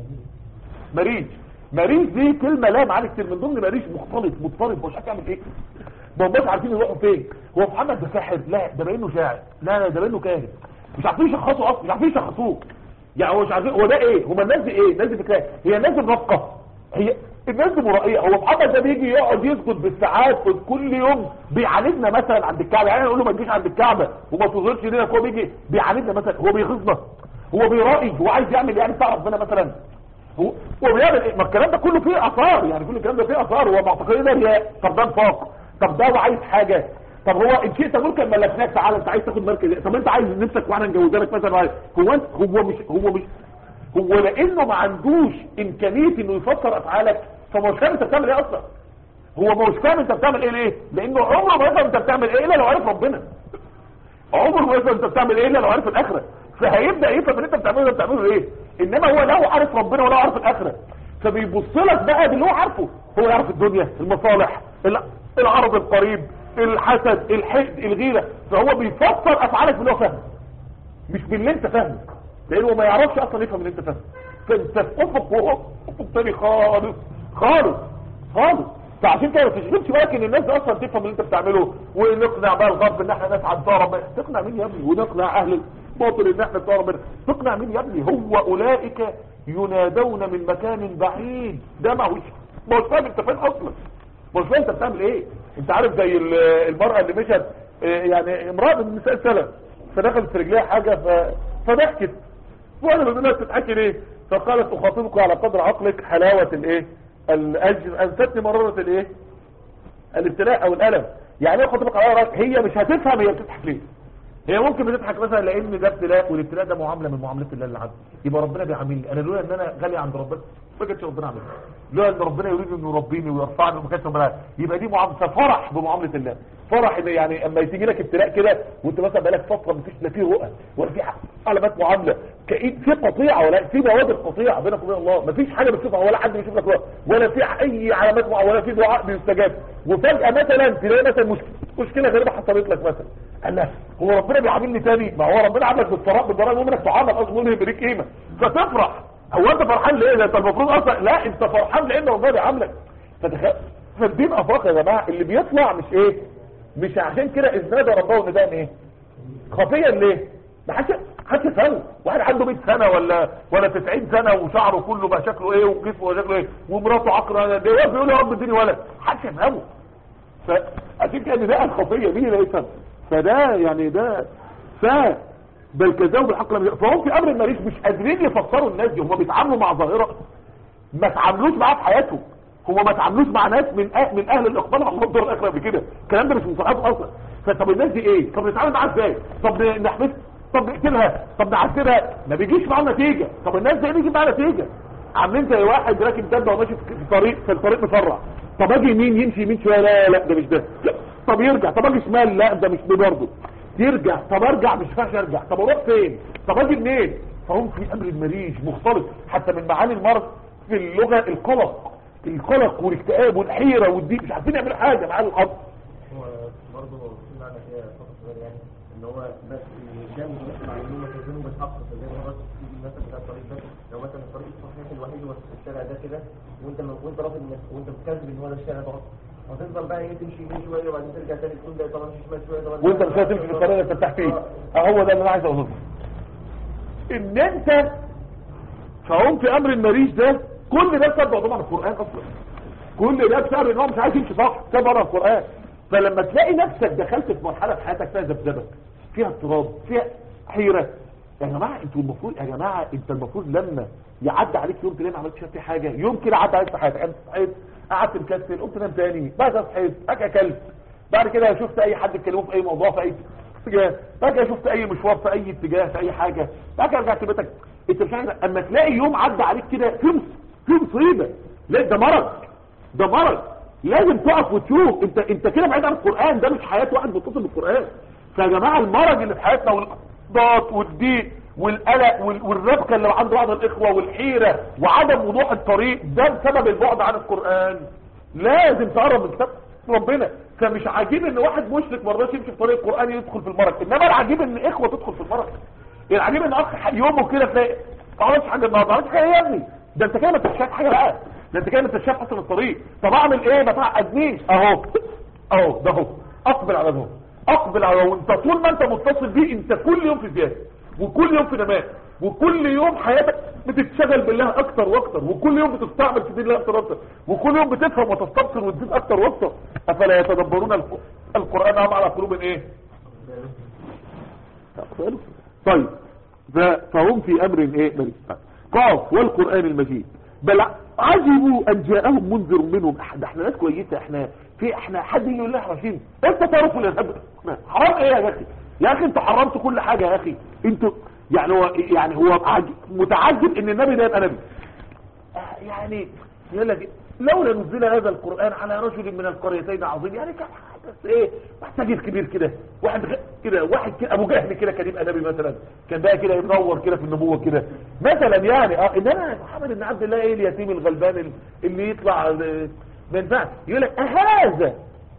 مريج مريج دي كلمة لا معاني كتير من ضمن مريج مختلط مضطرب مش عارف يعمل ايه ما هماش عارفين يروحوا فين هو محمد ده ساحر لا ده باينه شاعر لا لا ده باينه كاهن مش عارفين يشخصوا اصلا مش عارفين يشخصوه يعني هو مش عارفين هو ده ايه هما الناس دي ايه الناس دي فكره هي الناس دي منافقه هي الناس دي مرائيه هو محمد ده بيجي يقعد يسجد بالساعات كل يوم بيعاندنا مثلا عند الكعبه يعني نقول له ما تجيش عند الكعبه وما تظهرش لنا هو بيجي بيعاندنا مثلا هو بيغيظنا هو بيرائي هو عايز يعمل يعني بتاع ربنا مثلا هو هو بيعمل ايه ما الكلام ده كله فيه اثار يعني كل الكلام ده فيه اثار هو معتقدين ده رياء طب ده نفاق طب ده هو عايز حاجه طب هو ان شئت ممكن ملكناك تعالى انت عايز تاخد مركز طب انت عايز نفسك واحنا نجوزك مثلا هو انت هو مش هو مش هو لانه ما عندوش امكانيه انه يفسر افعالك فمش فاهم انت بتعمل ايه اصلا هو مش فاهم انت بتعمل ايه ليه لانه عمره ما يفهم انت بتعمل ايه الا لو عرف ربنا عمره ما يفهم انت بتعمل ايه الا لو عرف الاخره فهيبدا يفهم ان انت بتعمله ده بتعمله ايه انما هو لا هو عارف ربنا ولا عارف الاخره فبيبص لك بقى باللي هو عارفه هو يعرف الدنيا المصالح الع- العرض القريب الحسد الحقد الغيره فهو بيفسر افعالك باللي هو فاهمه مش باللي انت فاهمه لانه ما يعرفش اصلا يفهم اللي انت فاهمه فانت في افق وهو افق تاني خالص خالص خالص فعشان كده ما تشغلش بالك ان الناس دي اصلا تفهم اللي انت بتعمله ونقنع بقى الغرب ان احنا نسعى بتوع ربنا تقنع مين يا ابني ونقنع اهل الباطل ان احنا بتوع ربنا تقنع مين يا ابني هو اولئك ينادون من مكان بعيد ده ما هوش ما هوش فاهم انت فين اصلا ما هوش فاهم انت بتعمل ايه انت عارف زي ال- المرأة اللي مشت اه، يعني امرأة من نساء السلف فدخلت في رجليها حاجة ف... فضحكت وانا بقول لها بتضحكي ليه فقالت اخاطبك على قدر عقلك حلاوة الايه الاجر انستني مرارة الايه الابتلاء او الالم يعني ايه اخاطبك على قدر هي مش هتفهم هي بتضحك ليه هي ممكن بتضحك مثلا لان ده ابتلاء والابتلاء ده معامله من معاملات الله اللي عنده يبقى ربنا بيعاملني انا لولا ان انا غالي عند ربنا ما كانش ربنا عاملني لولا ان ربنا يريد انه يربيني ويرفعني ما كانش ربنا عاملني. يبقى دي معامله فرح بمعامله الله فرح ان يعني اما تيجي لك ابتلاء كده وانت مثلا بقالك فتره مفيش لا فيه رؤى ولا في علامات معامله كأن في قطيعه ولا في بوادر قطيعه بينك وبين الله مفيش حاجه بتشوفها ولا حد بيشوف لك رؤى ولا في اي علامات معامله ولا في دعاء بيستجاب وفجاه مثلا تلاقي مثلا مشكله مشكله غريبه حصلت لك مثلا قال لا هو ربنا بيعاملني تاني ما هو ربنا عاملك بالصراط بالضراء المهم انك تعامل اصلا انه يبقى ليك قيمه فتفرح هو انت فرحان ليه ده انت المفروض اصلا لا انت فرحان لان ربنا بيعاملك فتخ... فالدين افاق يا جماعه اللي بيطلع مش ايه مش عشان كده اذ نادى ربه نداء ايه خفيا ليه ما حدش حدش يفهم واحد عنده 100 سنه ولا ولا 90 سنه وشعره كله بقى شكله ايه وجسمه شكله ايه ومراته عقره ده واقف يقول يا رب اديني ولد حدش يفهمه فعشان كده النداء الخفيه مين اللي يفهم فده يعني ده ف بل كذبوا بالحق لم يؤمنوا. فهم في امر المريض مش قادرين يفسروا الناس دي هم بيتعاملوا مع ظاهره ما تعاملوش معاها في حياتهم هم ما تعاملوش مع ناس من أه من اهل الاقبال على الله الدار الاخره قبل كده الكلام ده مش من صحابهم اصلا فطب الناس دي ايه طب نتعامل معاها ازاي طب نحبس طب نقتلها طب نعذبها ما بيجيش معاها نتيجه طب الناس دي بيجي معاها نتيجه عاملين زي واحد راكب دبه وماشي في طريق في الطريق مسرع طب اجي يمين يمشي يمين شويه لا لا ده مش ده طب يرجع طب اجي شمال لا ده مش ده برضه يرجع طب ارجع مش ينفعش ارجع طب اروح فين طب اجي منين فهم في امر المريج مختلط حتى من معاني المرض في اللغه القلق القلق والاكتئاب والحيره والضيق مش عارفين يعملوا حاجه معاه الارض هو برضه في معنى كده فقط صغير يعني ان هو بس قدام بس معلومين مكانهم بالحق فزي ما هو تيجي مثلا بتاع الطريق ده لو مثلا الطريق الصحيح الوحيد هو الشارع ده كده وانت وانت رافض إنك- وانت متكذب ان هو ده الشارع ده غلط هتفضل بقى ايه تمشي يمين شويه وبعدين ترجع تاني تقول ده طبعا مش شمال شويه طبعا وانت مش هتمشي في الطريق اللي انت بتفتح فيه اهو ده اللي انا عايز اقوله ان انت فهم في امر المريج ده كل ده بسبب طبعا القران اصلا كل ده بسبب ان هو مش عايز يمشي صح بسبب ورا القران فلما تلاقي نفسك دخلت في مرحله في حياتك فيها ذبذبه فيها اضطراب فيها حيره يا جماعه انتوا المفروض يا جماعه انت المفروض لما يعدي عليك يوم تلاقي ما عملتش فيه حاجه يوم كده عدى عليك في حياتك انت صحيت قعدت مكسل قمت نام تاني بعد كده صحيت بعد كده اكلت بعد كده شفت اي حد اتكلموا في اي موضوع في اي اتجاه بعد كده شفت اي مشوار في اي اتجاه في اي حاجه بعد كده رجعت بيتك انت مش عارف اما تلاقي يوم عدى عليك كده في مص- في مصيبه لا ده مرض ده مرض لازم تقف وتشوف انت انت كده بعيد عن القران ده مش حياه واحد متصل بالقران فيا جماعه المرض اللي في حياتنا والاحباط والضيق والقلق وال- والربكه اللي عند بعض الاخوه والحيره وعدم وضوح الطريق ده بسبب البعد عن القران لازم تقرب من كتاب ربنا فمش عجيب ان واحد مشرك ما رضاش يمشي في طريق القران يدخل في المرض انما العجيب ان اخوه تدخل في المرض العجيب ان اخ يومه كده تلاقي ما عملتش حاجه النهارده ما عملتش حاجه يا ابني ده انت كده ما انتش شايف حاجه بقى ده انت كده ما انتش شايف حسن الطريق طب اعمل ايه ما تعقدنيش اهو اهو ده اهو اقبل على ده اقبل على ده وانت طول ما انت متصل بيه انت كل يوم في زياده وكل يوم في نماء وكل يوم حياتك بتتشغل بالله اكتر واكتر وكل يوم بتستعمل في دين الله اكتر واكتر وكل يوم بتفهم وتستبصر وتزيد اكتر واكتر افلا يتدبرون الق- القران ام على قلوب ايه طيب ف- فهم في امر ايه مريض قاف والقران المجيد بل عجبوا ان جاءهم منذر منهم ده احنا ناس كويسه احنا في احنا حد يجي يقول لنا احنا ماشيين انت تعرف ولا لا؟ حرام ايه يا اخي يا اخي انت حرمت كل حاجه يا اخي انتوا يعني هو يعني هو عج- متعجب ان النبي ده يبقى نبي آه، يعني يقول لك لولا نزل هذا القرآن على رجل من القريتين عظيم يعني كان بس ايه واحد تاجر كبير كده واحد غ- كده واحد كده ابو جهل كده كان يبقى نبي مثلا كان بقى كده يتنور كده في النبوه كده مثلا يعني اه انما محمد بن عبد الله ايه اليتيم الغلبان ال- اللي يطلع ال- ما ينفعش يقول لك اهذا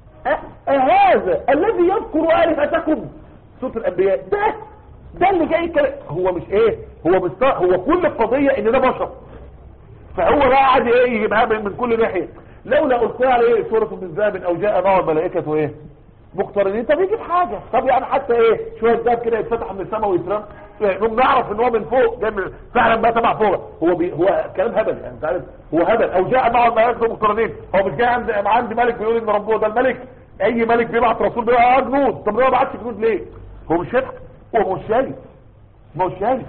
أ- اهذا الذي يذكر الهتكم سوره الانبياء ده ده اللي جاي كده هو مش ايه هو مش هو كل القضيه ان ده بشر فهو بقى قاعد ايه يجيبها من من كل ناحيه لولا القي عليه سوره من ذهب او جاء معه الملائكه ايه مقترنين طب يجيب حاجه طب يعني حتى ايه شويه ذهب كده يتفتح من السماء ويترم نقوم نعرف ان هو من فوق جاي من فعلا بقى تبع فوق هو بي هو كلام هبل يعني انت عارف هو هبل او جاء معه الملائكه مقترنين هو مش جاي عند عندي ملك بيقول ان ربنا ده الملك اي ملك بيبعت رسول بيبقى اه جنود طب ده ما بعتش جنود ليه هو مش شايف هو مش شايف ما هو شايف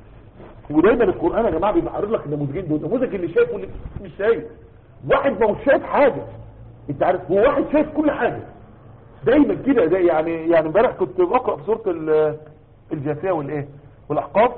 ودايما القران يا جماعه بيبقى عارض لك النموذجين دول النموذج اللي شايف واللي مش شايف واحد ما هوش شايف حاجه انت عارف هو واحد شايف كل حاجه دايما كده ده يعني يعني امبارح كنت بقرا في سوره ال- الجاثيه والايه والاحقاف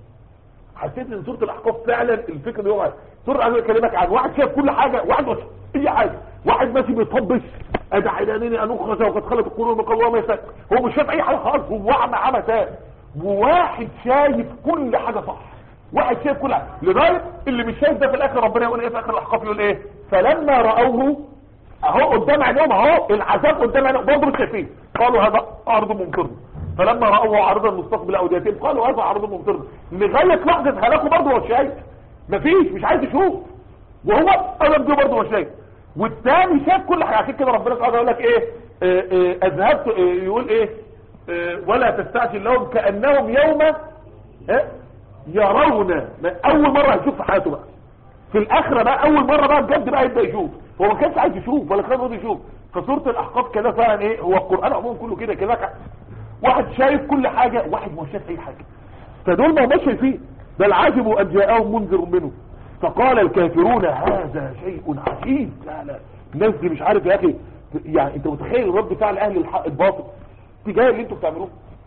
حسيت ان سوره الاحقاف فعلا الفكره اللي هو سوره انا بكلمك عن واحد شايف كل حاجه واحد مش اي حاجه واحد ماشي بيطبش ادع الانني ان اخرج وقد خلت القرون من قبل وما يسال هو مش شايف اي حاجه خالص هو اعمى عمى تام وواحد شايف كل حاجه صح واحد شايف كل حاجه لغايه اللي مش شايف ده في الاخر ربنا يقول ايه في اخر الاحقاف يقول ايه فلما راوه اهو قدام عينيهم اهو العذاب قدام عينيهم برضه مش شايفين قالوا هذا عرض ممطرنا فلما راوه عرضا مستقبل اوديتهم قالوا هذا عرض ممطرنا لغايه لحظه هلاكه برضه هو شايف مفيش مش عايز يشوف وهو قلم دي برضه مش شايف والتاني شاف كل حاجه عشان كده ربنا سبحانه يقول لك ايه آه، آه، اذهبت آه، يقول ايه آه، ولا تستعجل لهم كانهم يوم آه، يرون اول مره هيشوف في حياته بقى في الاخره بقى اول مره بقى بجد بقى يبدا يشوف هو ما كانش عايز يشوف ولا كان راضي يشوف فسوره الاحقاف كده فعلا ايه هو القران عموما كله كده كده ك- واحد شايف كل حاجه واحد مش شايف اي حاجه فدول ما هماش شايفين بل عجبوا ان جاءهم منذر منه فقال الكافرون هذا شيء عجيب لا لا الناس دي مش عارف يا اخي يعني انت متخيل رد فعل اهل الحق الباطل تجاه اللي انتوا بتعملوه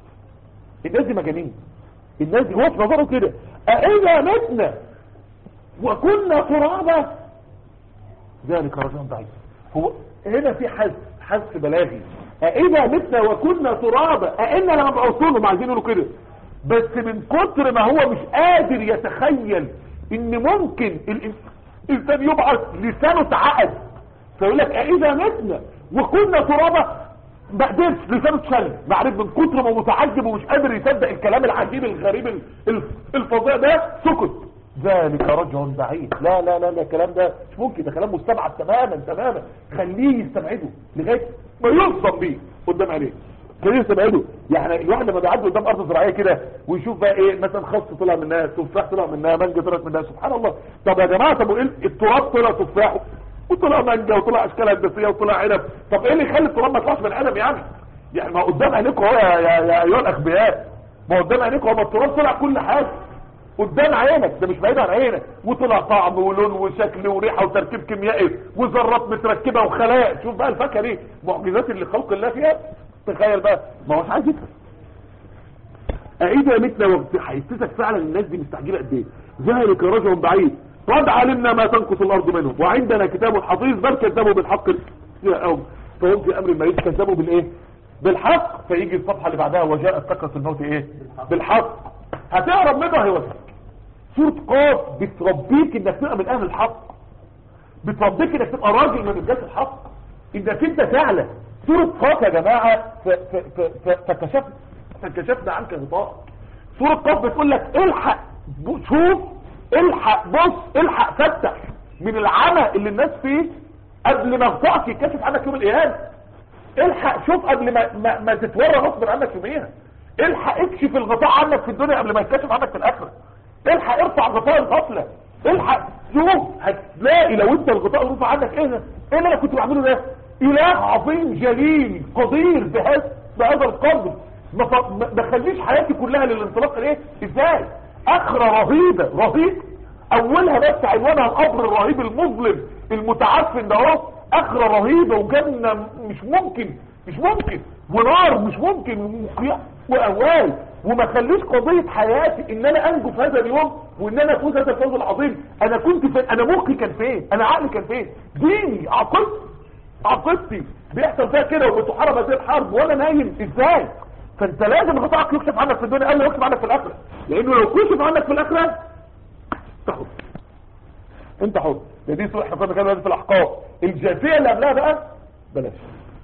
الناس دي مجانين الناس دي هو في نظره كده أإذا متنا وكنا ترابا ذلك رجل ضعيف هو هنا في حذف حذف بلاغي أإذا متنا وكنا ترابا أئنا لما بعصون هم عايزين يقولوا كده بس من كتر ما هو مش قادر يتخيل ان ممكن الإنس- الانسان يبعث لسانه اتعقد فيقول لك أإذا متنا وكنا ترابا ما قدرش لسانه اتشل معرف من كتر ما متعجب ومش قادر يصدق الكلام العجيب الغريب ال- ال- الفظيع ده سكت ذلك رجع بعيد لا لا لا لا الكلام ده مش ممكن ده كلام مستبعد تماما تماما خليه يستبعده لغايه ما يصدم بيه قدام عينيه خليه يستبعده يعني الواحد لما بيعدي قدام ارض زراعيه كده ويشوف بقى ايه مثلا خص طلع منها تفاح طلع منها مانجا طلعت منها سبحان الله طب يا جماعه طب وايه التراب طلع تفاح وطلع مانجا وطلع اشكال هندسيه وطلع عنب طب ايه اللي يخلي التراب ما يطلعش من عنب يعني يعني ما قدام عينيكم اهو يا يا يا ايها الاغبياء ما قدام عينيكم اهو ما التراب طلع كل حاجه قدام عينك ده مش بعيد عن عينك وطلع طعم ولون وشكل وريحه وتركيب كيميائي وذرات متركبه وخلايا شوف بقى الفاكهه دي معجزات اللي خلق الله فيها تخيل بقى ما هوش عايز يفهم اذا متنا وقت هيحسسك فعلا الناس دي مستعجله قد ايه ذلك رجل بعيد قد علمنا ما تنقص الارض منهم وعندنا كتاب حفيظ بل كذبوا بالحق أو فهم في امر ما كذبوا بالايه بالحق فيجي الصفحه اللي بعدها وجاءت سكره الموت ايه بالحق هتهرب منه هيوسعك سوره قاف بتربيك انك تبقى من اهل الحق بتربيك انك تبقى راجل من رجال الحق انك انت تعلى سوره قاف يا جماعه ف- ف- ف- ف- فكشفنا فكشفنا عنك غطاء سوره قاف بتقول لك الحق ب- شوف الحق بص الحق فتح من العمى اللي الناس فيه قبل ما غطائك يتكشف عنك يوم القيامه الحق شوف قبل ما ما, ما تتورى غصب عنك يوميها الحق اكشف الغطاء عنك في الدنيا قبل ما يتكشف عنك في الاخره الحق ارفع غطاء الغفله الحق شوف هتلاقي لو انت الغطاء رفع عنك ايه ده ايه اللي انا كنت بعمله ده اله عظيم جليل قدير بهذا بهذا القدر ما ف- ما ما خليش حياتي كلها للانطلاق ايه ازاي اخره رهيبه رهيب اولها بس عنوانها القبر الرهيب المظلم المتعفن ده اهو اخره رهيبه وجنه مش ممكن مش ممكن ونار مش ممكن ومقيا- واهوال وما خليش قضيه حياتي ان انا انجو في هذا اليوم وان انا افوز هذا الفوز العظيم انا كنت فين انا مخي كان فين انا عقلي كان فين ديني عقلتي عقيدتي بيحصل فيها كده وبتحارب هذه الحرب وانا نايم ازاي فانت لازم غطاءك يكشف عنك في الدنيا قبل ما يكشف عنك في الاخره لانه لو كشف عنك في الاخره انت حر انت حر ده دي سوء حفاظ كده في الاحقاف الجاثيه اللي قبلها بقى بلاش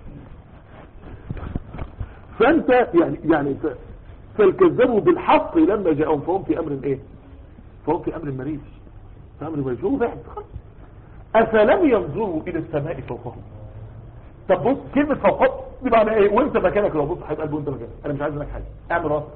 فانت يعني يعني ف- فالكذبوا بالحق لما جاءهم فهم في امر ايه فهم في امر مريض في امر مريض هو بعد خلاص. افلم ينظروا الى السماء فوقهم طب بص كلمة فوقات دي معنى ايه وانت مكانك لو بص حبيب قلبي وانت مكانك انا مش عايز منك حاجة اعمل راسك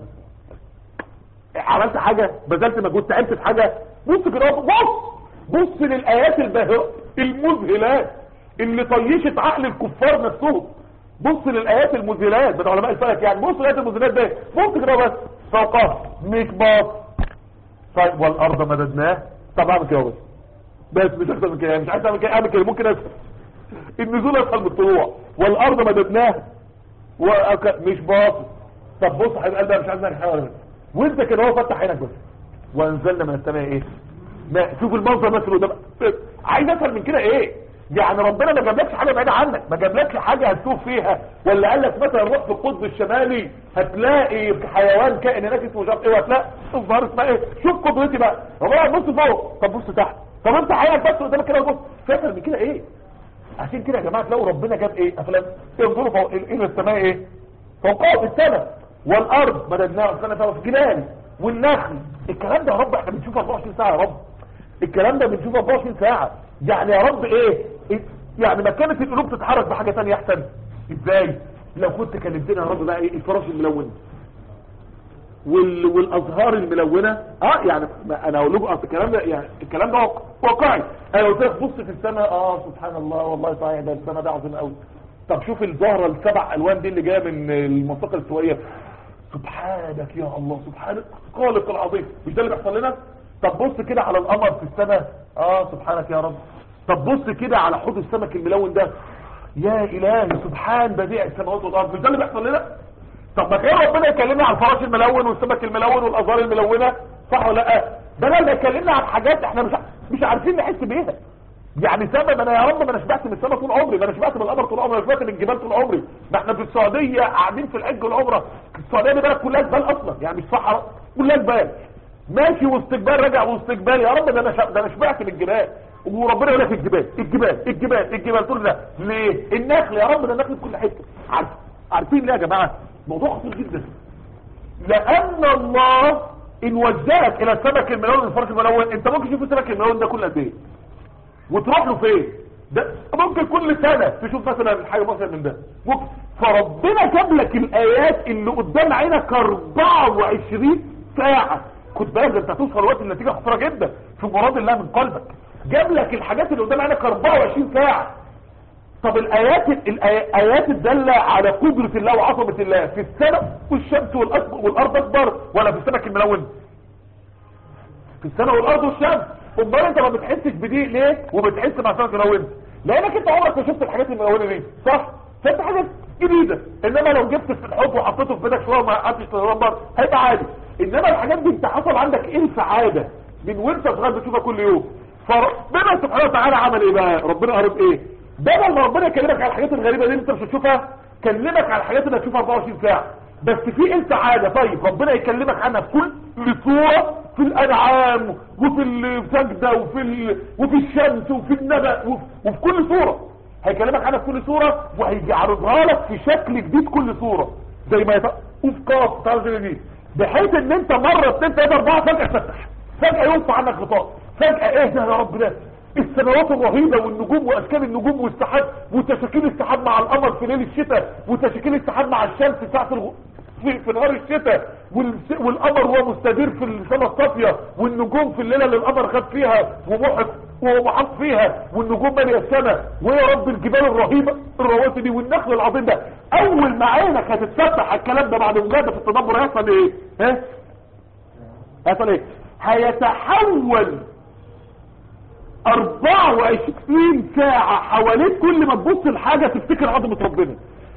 عملت حاجة بذلت مجهود تعبت في حاجة بص كده بص بص للآيات الباهرة المذهلات اللي طيشت عقل الكفار نفسهم بص للآيات المذهلات بتاع علماء الفلك يعني بص للآيات المذهلات ده بص كده بس فوقات مش باص طيب والأرض مددناه طب اعمل كده بس بس مش اكتر من كده مش عايز اعمل كده اعمل كده ممكن اسهل النزول اسهل من الطلوع والارض مددناها وأك... مش باصص طب بص حبيب قلبي أنا مش عايز منك حاجه ولا بس. وانت كده هو فتح عينك بس وانزلنا من السماء ايه ما شوف المنظر بس اللي قدامك عايز اسهل من كده ايه يعني ربنا ما جابلكش حاجه بعيده عنك ما جابلكش حاجه هتشوف فيها ولا قال لك مثلا روح في القطب الشمالي هتلاقي حيوان كائن هناك اسمه مش عارف ايه وهتلاقي الظاهر اسمها ايه شوف قدرتي بقى ربنا بص فوق طب بص تحت طب انت حياتك بس قدامك كده بص فاكر من كده ايه عشان كده يا جماعه تلاقوا ربنا جاب ايه افلام ينظروا فوق الى السماء ايه فوقها السماء والارض مددناها وسكننا فيها في جبال والنخل الكلام ده يا رب احنا بنشوفه 24 ساعه يا رب الكلام ده بنشوفه 24 ساعه يعني يا رب ايه إيه؟ يعني ما كانت القلوب تتحرك بحاجه ثانيه احسن ازاي لو كنت كلمتنا يا رب بقى ايه الفراش الملون وال... والازهار الملونه اه يعني ما انا اقول لكم اصل الكلام ده يعني الكلام ده واقع- واقعي انا قلت لك بص في السماء اه سبحان الله والله صحيح ده السماء ده عظيم قوي طب شوف الزهره السبع الوان دي اللي جايه من المنطقه الاستوائيه سبحانك يا الله سبحانك خالق العظيم مش ده اللي بيحصل لنا طب بص كده على القمر في السماء اه سبحانك يا رب طب بص كده على حوض السمك الملون ده يا الهي سبحان بديع السماوات والارض مش ده اللي بيحصل لنا طب ما كان ربنا يكلمنا عن الفراش الملون والسمك الملون والازهار الملونه صح ولا لا ده لما يكلمنا عن حاجات احنا مش ع- مش عارفين نحس بيها يعني سبب انا يا رب ما انا شبعت من السماء طول عمري ما انا شبعت من القمر طول عمري ما شبعت من الجبال طول عمري ما احنا في السعوديه قاعدين في الحج والعمره السعوديه دي بلد كلها جبال اصلا يعني مش صحراء كلها جبال ماشي واستقبال راجع واستقبال يا رب ده انا شب... ده انا شبعت من الجبال وربنا يقول لك الجبال الجبال الجبال الجبال تقول لا ليه النخل يا رب ده النخل في كل حته عارف عارفين ليه يا جماعه موضوع خطير جدا لان الله ان وجهك الى السمك الملون والفرق الملون انت ممكن تشوف السمك الملون ده كل قد ايه وتروح له فين ده ممكن كل سنة تشوف مثلا حاجة مثلا من ده ممكن فربنا جاب لك الايات اللي قدام عينك 24 ساعة خد بالك ده انت هتوصل وقت النتيجة خطيرة جدا في مراد الله من قلبك جاب لك الحاجات اللي قدام عينك 24 ساعة طب الايات الايات الدالة على قدرة الله وعظمة الله في السماء والشمس والأكبر والارض اكبر ولا في السمك الملون في السماء والارض والشمس امال انت ما بتحسش بدي ليه وبتحس مع سمك الملون لانك انت عمرك ما شفت الحاجات الملونه دي صح فانت حاجه جديده انما لو جبت في الحب وحطيته في بيتك شويه ما قعدتش تدبر هيبقى عادي انما الحاجات دي انت حصل عندك الف عاده من وانت صغير بتشوفها كل يوم فربنا سبحانه وتعالى عمل ايه بقى ربنا قرب ايه بدل ما ربنا يكلمك على الحاجات الغريبه دي اللي انت مش هتشوفها كلمك على الحاجات اللي هتشوفها 24 ساعه بس في انت عاده طيب ربنا يكلمك عنها في كل صوره في الانعام وفي السجده وفي ال... وفي الشمس وفي النبأ وفي, وفي كل صوره هيكلمك عنها في كل صوره وهيعرضها لك في شكل جديد كل صوره زي ما يت... وفي قاف تعرف دي بحيث ان انت مره اثنين ثلاثه اربعه فجاه تفتح فجاه ينفع عنك غطاء فجاه ايه ده يا رب ده السماوات الرهيبة والنجوم واشكال النجوم والسحاب وتشاكيل السحاب مع القمر في ليل الشتاء وتشاكيل السحاب مع الشمس ساعة الغ... في, في نهار الشتاء والس... والقمر وهو مستدير في السماء الصافية والنجوم في الليلة اللي القمر خد فيها ومحط وهو محط فيها والنجوم مالية السماء ويا رب الجبال الرهيبة الرواسي دي والنخل العظيم ده اول ما عينك هتتفتح على الكلام ده بعد مجاهدة في التدبر هيحصل ايه؟ ها؟ هيحصل ايه؟ هيتحول 24 ساعة حواليك كل ما تبص لحاجة تفتكر عظمة ربنا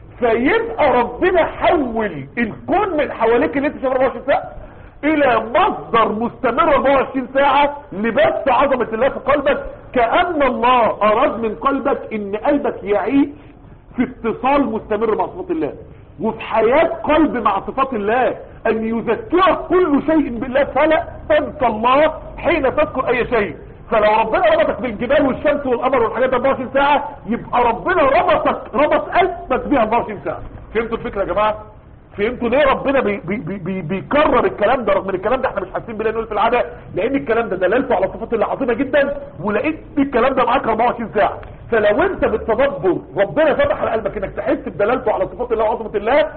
فيبقى ربنا حول الكون من حواليك اللي انت شايفه 24 ساعة الى مصدر مستمر 24 ساعة لبث عظمة الله في قلبك كأن الله اراد من قلبك ان قلبك يعيش في اتصال مستمر مع صفات الله وفي حياة قلب مع صفات الله ان يذكرك كل شيء بالله فلا تنسى الله حين تذكر اي شيء فلو ربنا ربطك بالجبال والشمس والقمر والحاجات 24 ساعة يبقى ربنا ربطك ربط قلبك بيها 24 ساعة فهمتوا الفكرة يا جماعة فهمتوا ليه ربنا بي بي بي بي بيكرر الكلام ده رغم ان الكلام ده احنا مش حاسين بيه نقول في العاده لان الكلام ده دلالته على صفات الله عظيمه جدا ولقيت الكلام ده معاك 24 ساعه فلو انت بالتدبر ربنا فتح على قلبك انك تحس بدلالته على صفات الله وعظمه الله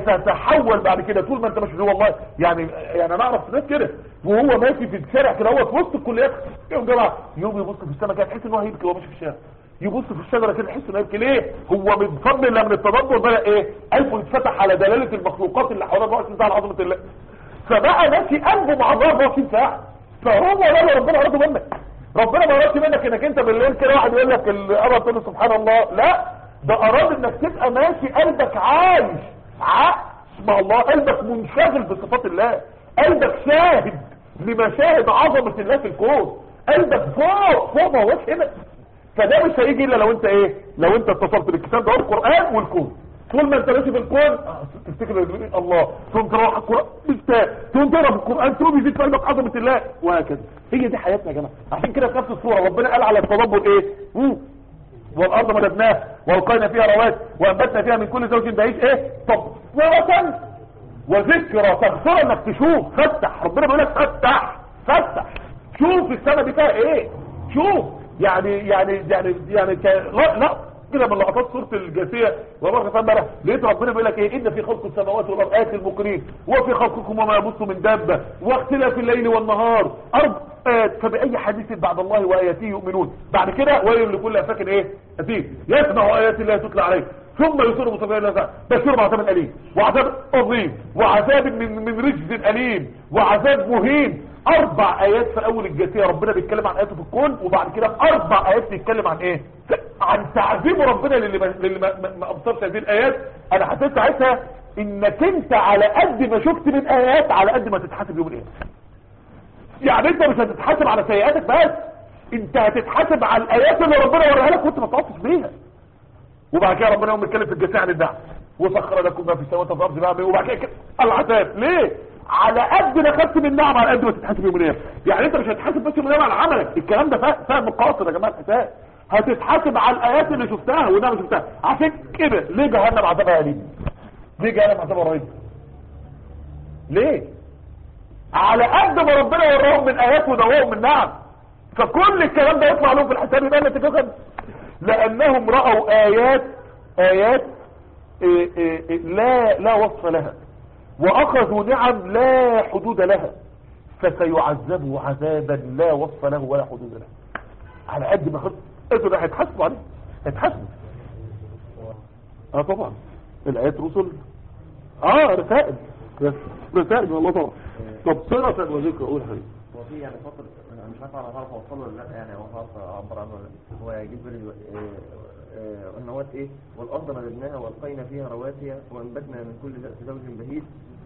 هتتحول بعد كده طول ما انت ماشي والله يعني يعني انا اعرف ناس كده وهو ماشي في الشارع كده هو في وسط الكليات يوم جماعه يوم يبص في السماء كده تحس ان هو هيبكي وهو ماشي في الشارع يبص في الشجرة كده يحس انه يبكي ليه هو من فضل الله من التدبر بقى ايه قلبه يتفتح على دلالة المخلوقات اللي حواليه 24 ساعة عظمة الله فبقى ماشي قلبه مع الله 24 ساعة فهو ده اللي ربنا أراده منك ربنا ما أرادش منك انك انت بالليل كده واحد يقول لك القمر تقول سبحان الله لا ده أراد انك تبقى ماشي قلبك عايش عايش مع الله قلبك منشغل بصفات الله قلبك شاهد لمشاهد عظمة الله في الكون قلبك فوق فوق ما هوش هنا فده مش هيجي الا لو انت ايه لو انت اتصلت بالكتاب ده القران والكون طول ما انت ماشي في الكون آه، تفتكر الله تقوم تروح القران مش تقوم تقرا في القران تقوم يزيد في قلبك عظمه الله وهكذا هي دي حياتنا يا جماعه عشان كده في نفس الصوره ربنا قال على التدبر ايه مم. والارض مددناها والقينا فيها رواد وانبتنا فيها من كل زوج بهيج ايه تبصره وذكرى تبصره انك تشوف فتح ربنا بيقول لك فتح فتح شوف السنه دي فيها ايه شوف يعني يعني يعني يعني ك... لا لا كده من لقطات سوره الجاثيه والله فاهم بقى لقيت ربنا بيقول لك ايه ان في خلق السماوات والارض ايات المقرين وفي خلقكم وما يبث من دابه واختلاف الليل والنهار ارض آيات فباي حديث بعد الله واياته يؤمنون بعد كده ويل لكل افاك ايه اثيم يسمع ايات الله تتلى عليه ثم يصير مصابين الله بشر بعذاب اليم وعذاب عظيم وعذاب من من رجز اليم وعذاب مهين اربع ايات في اول الجاثيه ربنا بيتكلم عن اياته في الكون وبعد كده اربع ايات بيتكلم عن ايه عن تعذيب ربنا للي ما, للي ما, ما, ما ابصرش هذه الايات انا حسيت ساعتها انك انت على قد ما شفت من ايات على قد ما تتحاسب يوم القيامه يعني انت مش هتتحاسب على سيئاتك بس انت هتتحاسب على الايات اللي ربنا وريها لك وانت ما تعطش بيها وبعد كده ربنا يقوم يتكلم في الجزاء عن النعم وسخر لكم ما في السماوات والارض بقى وبعد كده كده العذاب ليه على قد ما خدت من النعم على قد ما تتحاسب يوم القيامه يعني انت مش هتتحاسب بس يوم القيامه على عملك الكلام ده فا- فهم قاصر يا جماعه الحساب هتتحاسب على الايات اللي شفتها والنعم اللي شفتها عشان كده ليه جهنم عذابها اليم ليه جهنم عذابها رهيب ليه على قد ما ربنا وراهم من ايات ودواهم من نعم فكل الكلام ده يطلع لهم في الحساب يبقى نتيجه كده. لانهم راوا ايات ايات إيه إيه إيه لا لا وصف لها واخذوا نعم لا حدود لها فسيعذبوا عذابا لا وصف له ولا حدود له على قد ما خد انتوا ده هيتحاسبوا عليه هيتحاسبوا اه طبعا الايات رسل اه رسائل رس- رسائل من الله طبعا طب صلة وذكر اقول حاجه هو في يعني فترة انا مش عارف انا هعرف اوصله ولا لا يعني او هعرف اعبر عنه ولا لا هو يجيب لي ان هو ايه والارض مددناها والقينا فيها رواسي وانبتنا من كل زوج بهيج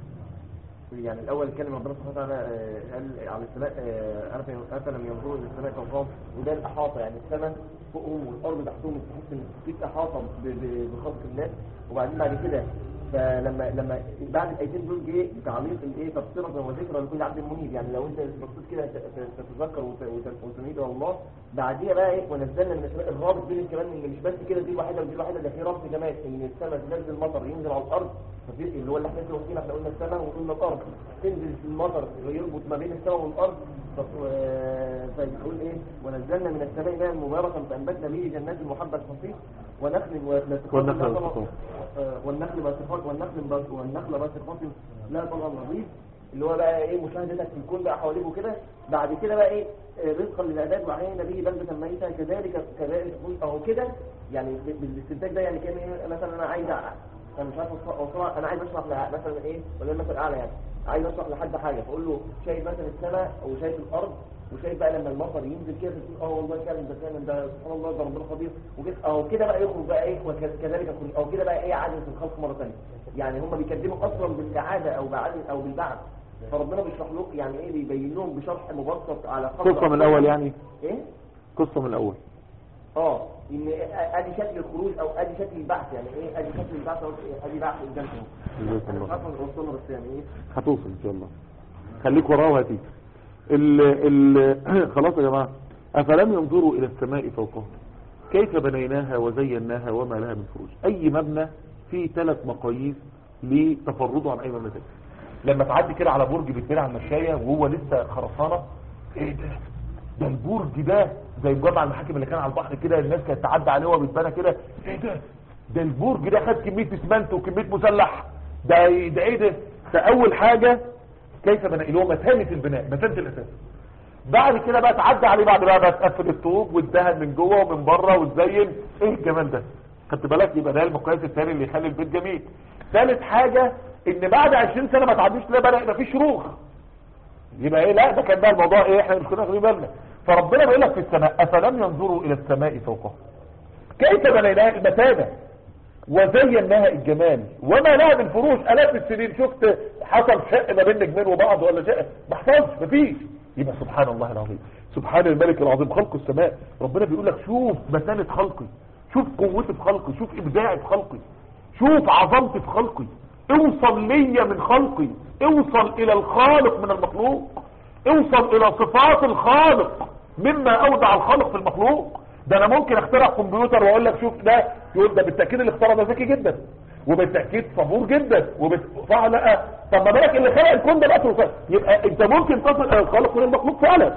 يعني الاول اتكلم ربنا سبحانه وتعالى آه، قال على السماء آه، أفلم- افلم ينظروا الى السماء فوقهم وده الاحاطه يعني السماء فوقهم والارض تحتهم تحس ان في احاطه ب- ب- بخلق الله وبعدين بعد كده فلما لما بعد الايتين دول جه تعليق الايه تبصره وذكرى لكل عبد منيب يعني لو انت بصيت كده ت- ت- تتذكر وت- وت- وتنيب الى الله بعديها بقى ايه ونزلنا من السماء الرابط بين كمان ان مش بس كده دي واحده ودي واحده ده في ربط كمان ان السماء تنزل مطر ينزل على الارض ففي اللي هو اللي احنا لسه واخدين احنا قلنا السماء وقلنا الارض تنزل في المطر يربط ما بين السماء والارض ف- و- فيقول ايه ونزلنا من السماء ماء مباركا فانبتنا به جنات المحبه الحصيف ونخل ونخل والنخل والسقوط. والنخل باسقات والنخل باس- والنخل باسقات لا طبعا نظيف اللي هو بقى ايه مشاهدتك في الكون بقى حواليك وكده بعد كده بقى ايه آه، رزقا للعباد وعينا به بلدة ميتة كذلك كذلك تقول اهو كده يعني ب- بالاستنتاج ده يعني كان ايه مثلا انا عايز أ- انا مش عارف أوصل- اوصلها انا عايز اشرح لها مثلا ايه ولا مثلا اعلى يعني عايز اشرح لحد حاجه فاقول له شايف مثلا السماء وشايف الارض وشايف بقى لما المطر ينزل كده تقول اه والله فعلا ده فعلا ده سبحان الله ده ربنا قدير وكده اهو كده بقى يخرج بقى ايه وكذلك كل او كده بقى ايه عاده الخلق مره ثانيه يعني هم بيكذبوا اصلا بالاعاده او بعد او بالبعث فربنا بيشرح له يعني ايه بيبين لهم بشرح مبسط على خلق قصة من الاول يعني ايه قصة من الاول اه ان ادي شكل الخروج او ادي شكل البعث يعني ايه ادي شكل البعث او ادي بعث الجنه جزاك انا الله مش عارف اوصلها بس يعني ايه هتوصل ان شاء الله خليك وراه وهتيجي ال ال خلاص يا جماعه افلم ينظروا الى السماء فوقهم كيف بنيناها وزيناها وما لها من فروج اي مبنى فيه ثلاث مقاييس لتفرده عن اي مبنى تاني لما تعدي كده على برج بيتبني على المشايه وهو لسه خرسانه ايه ده ده البرج ده زي مجمع المحاكم اللي كان على البحر كده الناس كانت تعدي عليه وهو بيتبنى كده ايه ده ده البرج ده خد كميه اسمنت وكميه مسلح ده ده ايه ده ده اول حاجه كيف بنى اللي هو متانه البناء متانه الاساس بعد كده بقى تعدي عليه بعد بقى, بقى تقفل الطوب والدهن من جوه ومن بره وتزين ايه الجمال ده خدت بالك يبقى ده المقياس الثاني اللي يخلي البيت جميل ثالث حاجه ان بعد 20 سنه ما تعديش لا بدا يبقى في شروخ يبقى ايه لا ده كان بقى الموضوع ايه احنا مش كنا واخدين بالنا فربنا بيقول لك في السماء افلم ينظروا الى السماء فوقهم كيف بنيناها المتانه وزيناها الجمال وما لها من فروش الاف السنين شفت حصل شق ما بين نجمين وبعض ولا شق ما حصلش مفيش يبقى سبحان الله العظيم سبحان الملك العظيم خلق السماء ربنا بيقول لك شوف متانه خلقي شوف قوتي في خلقي شوف ابداعي في خلقي شوف عظمتي في خلقي اوصل ليا من خلقي اوصل الى الخالق من المخلوق اوصل الى صفات الخالق مما اودع الخالق في المخلوق ده انا ممكن اخترع كمبيوتر واقول لك شوف ده يقول ده بالتاكيد اللي اخترع ده ذكي جدا وبالتاكيد صبور جدا وبت... صح لا طب ما بالك اللي خلق الكون ده بقى توصل يبقى انت ممكن تصل الى الخالق من المخلوق فعلا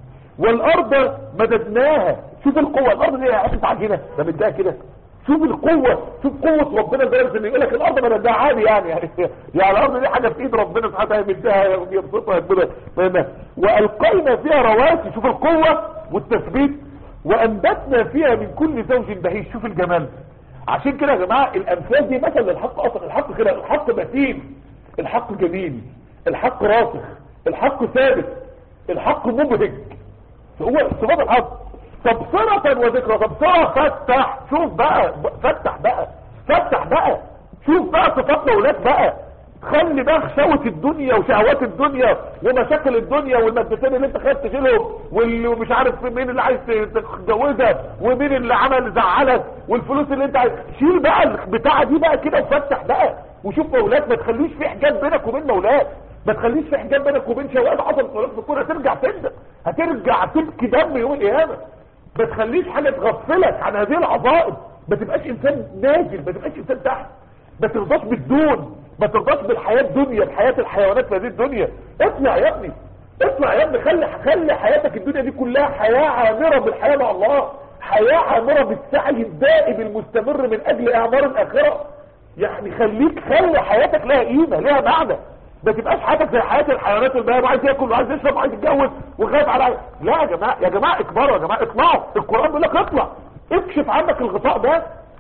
والارض مددناها شوف القوه الارض دي قصت عجينه ده مديها كده شوف القوة شوف قوة ربنا زي ما يقول لك الارض مددناها عادي يعني يعني يعني الارض دي حاجة في ايد ربنا سبحانه وتعالى يمدها يبسطها يكبرها والقينا فيها رواسي شوف القوة والتثبيت وانبتنا فيها من كل زوج بهيج شوف الجمال عشان كده يا جماعة الامثال دي مثل للحق اصلا الحق كده الحق متين الحق جميل الحق راسخ الحق ثابت الحق مبهج هو صفات الحق تبصرة وذكرى تبصرة فتح شوف بقى فتح بقى فتح بقى شوف بقى صفات الاولاد بقى خلي بقى شهوة الدنيا وشهوات الدنيا ومشاكل الدنيا والمادتين اللي انت خايف تشيلهم واللي مش عارف مين اللي عايز تتجوزها ومين اللي عمل زعلك والفلوس اللي انت عايز شيل بقى البتاعه دي بقى كده وفتح بقى وشوف مولاك ما تخليش في حجاب بينك وبين مولاك ما تخليش في حجاب بينك وبين شهوات حصلت مولاك في الكوره هترجع تندم هترجع تبكي دم يوم القيامه ما تخليش حاجه تغفلك عن هذه العظائم ما تبقاش انسان نازل ما تبقاش انسان تحت ما ترضاش بالدون ما ترضاش بالحياة الدنيا بحياة الحيوانات في هذه الدنيا اطلع يا ابني اطلع يا ابني خلي خلي حياتك الدنيا دي كلها حياة عامرة بالحياة مع الله حياة عامرة بالسعي الدائم المستمر من اجل اعمار الاخرة يعني خليك خلي حياتك لها قيمة لها معنى ما تبقاش حياتك زي حياة الحيوانات الباقية عايز ياكل وعايز يشرب وعايز يتجوز وخايف على لا يا جماعة يا جماعة اكبروا يا جماعة اطلعوا القرآن بيقول لك اطلع اكشف عنك الغطاء ده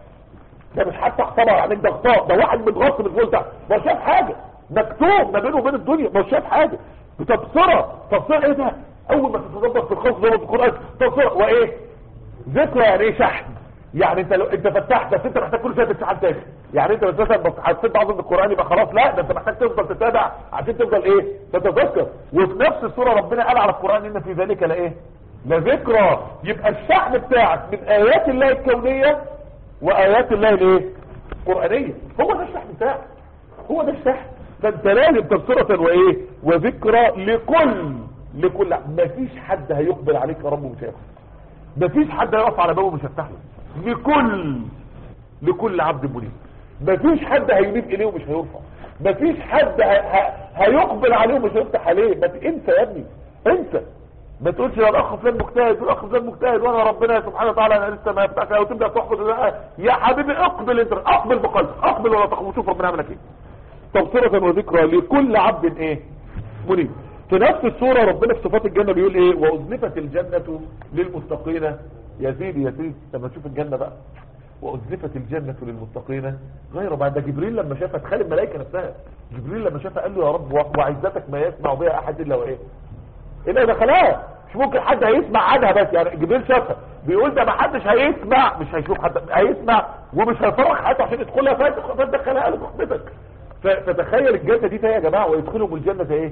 ده مش حتى اعتبر عليك ده غطاء ده واحد متغطى من فوق تحت ما شاف حاجه مكتوب ما بينه وبين الدنيا ما شاف حاجه بتبصره تبصره ايه ده اول ما تتدبر في الخوف زي ما في القران تبصره وايه ذكرى يعني ايه شحن يعني انت لو انت فتحت بس انت محتاج كل شويه تفتح تاني يعني انت مش مثلا بس حسيت بعض القران يبقى خلاص لا ده انت محتاج تفضل تتابع عشان تفضل ايه تتذكر وفي نفس السوره ربنا قال على القران ان في ذلك لايه لذكرى يبقى الشحن بتاعك من ايات الله الكونيه وايات الله الايه القرانيه هو ده الشحن بتاعك هو ده الشحن فانت لازم تبصرة وايه وذكرى لكل لكل مفيش حد هيقبل عليك يا رب مش هيقبل مفيش حد هيقف على بابه مش هيفتح له لكل لكل عبد منيب مفيش حد هيميل اليه ومش هيرفع مفيش حد ه... ه... هيقبل عليه ومش هيفتح عليه ما ت- انسى يا ابني انسى ما تقولش يا الاخ فلان مجتهد والاخ فلان مجتهد وانا ربنا سبحانه وتعالى انا لسه ما فتحت وتبدا تحفظ لا. يا حبيبي اقبل انت اقبل بقلبك اقبل ولا تخف وشوف ربنا عمل لك ايه تبصرة وذكرى لكل عبد ايه منيب في نفس السورة ربنا في صفات الجنة بيقول ايه وأزلفت الجنة للمتقين يا سيدي يا سيدي لما تشوف الجنة بقى وأزلفت الجنة للمتقين غير بعد ده جبريل لما شافها تخيل الملائكة نفسها جبريل لما شافها قال له يا رب وعزتك ما يسمع بها أحد إلا وإيه إلا دخلها مش ممكن حد هيسمع عنها بس يعني جبريل شافها بيقول ده ما حدش هيسمع مش هيشوف حد هيسمع ومش هيفرغ حياته عشان يدخلها فتدخلها له صحبتك ف- فتخيل الجنة دي يا جماعة ويدخلهم الجنة ايه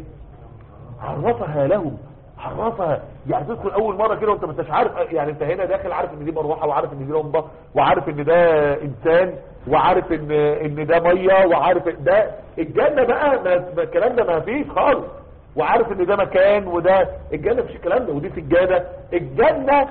عرفها لهم عرفها يعني تدخل اول مرة كده وانت ما انتش عارف يعني انت هنا داخل عارف ان دي مروحة وعارف ان دي لمبة وعارف ان ده انسان وعارف ان ان ده مية وعارف إن ده الجنة بقى ما ما- الكلام ده ما فيش خالص وعارف ان ده مكان وده الجنة مفيش الكلام ده ودي سجادة الجنة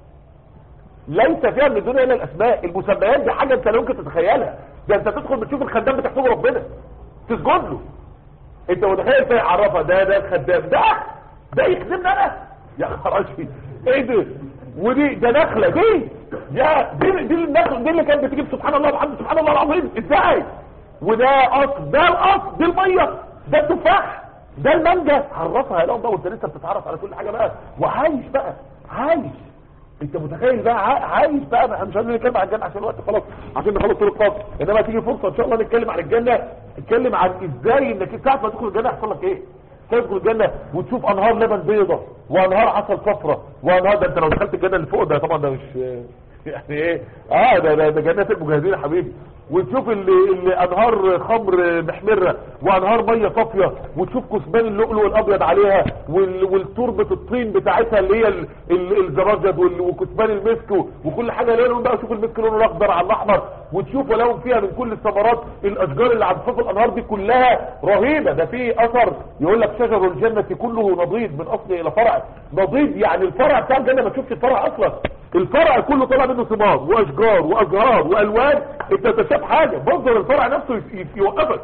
ليس فيها من الدنيا الا الاسماء المسميات دي حاجه انت لا يمكن تتخيلها ده انت تدخل بتشوف الخدام بتحسبه ربنا تسجد له انت متخيل فين عرفه ده ده الخدام ده ده يخدمني انا يا خراشي ايه ده ودي ده نخله دي يا دي دي النخله دي اللي كانت بتجيب سبحان الله وبحمده سبحان الله العظيم ازاي وده اصل ده الاصل دي الميه ده التفاح ده المانجا عرفها لهم بقى وانت لسه بتتعرف على كل حاجه بقى وعايش بقى عايش انت متخيل بقى عا- عايش بقى احنا مش عايزين نتكلم عن الجنه عشان الوقت خلاص عشان نخلص طول القصه انما تيجي فرصه ان شاء الله نتكلم عن الجنه نتكلم عن ازاي انك ساعه ما تدخل الجنه يحصل لك ايه تدخل الجنه وتشوف انهار لبن بيضه وانهار عسل صفرا وانهار ده انت لو دخلت الجنه اللي فوق ده طبعا ده مش يعني ايه اه ده ده, ده جنات المجاهدين يا حبيبي وتشوف اللي, اللي انهار خمر محمره وانهار ميه صافيه وتشوف كثبان اللؤلؤ الابيض عليها وال- والتربه الطين بتاعتها اللي هي ال- ال- الزبرجد وال- وكثبان المسك و- وكل حاجه لها لون بقى شوف المسك لونه الاخضر على الاحمر وتشوف ولهم فيها من كل الثمرات الاشجار اللي عند فوق الانهار دي كلها رهيبه ده في اثر يقول لك شجر الجنه كله نضيد من اصل الى فرع نضيد يعني الفرع بتاع الجنه ما تشوفش الفرع اصلا الفرع كله طالع منه ثمار واشجار وازهار والوان انت تشاف حاجه منظر الفرع نفسه ي- يوقفك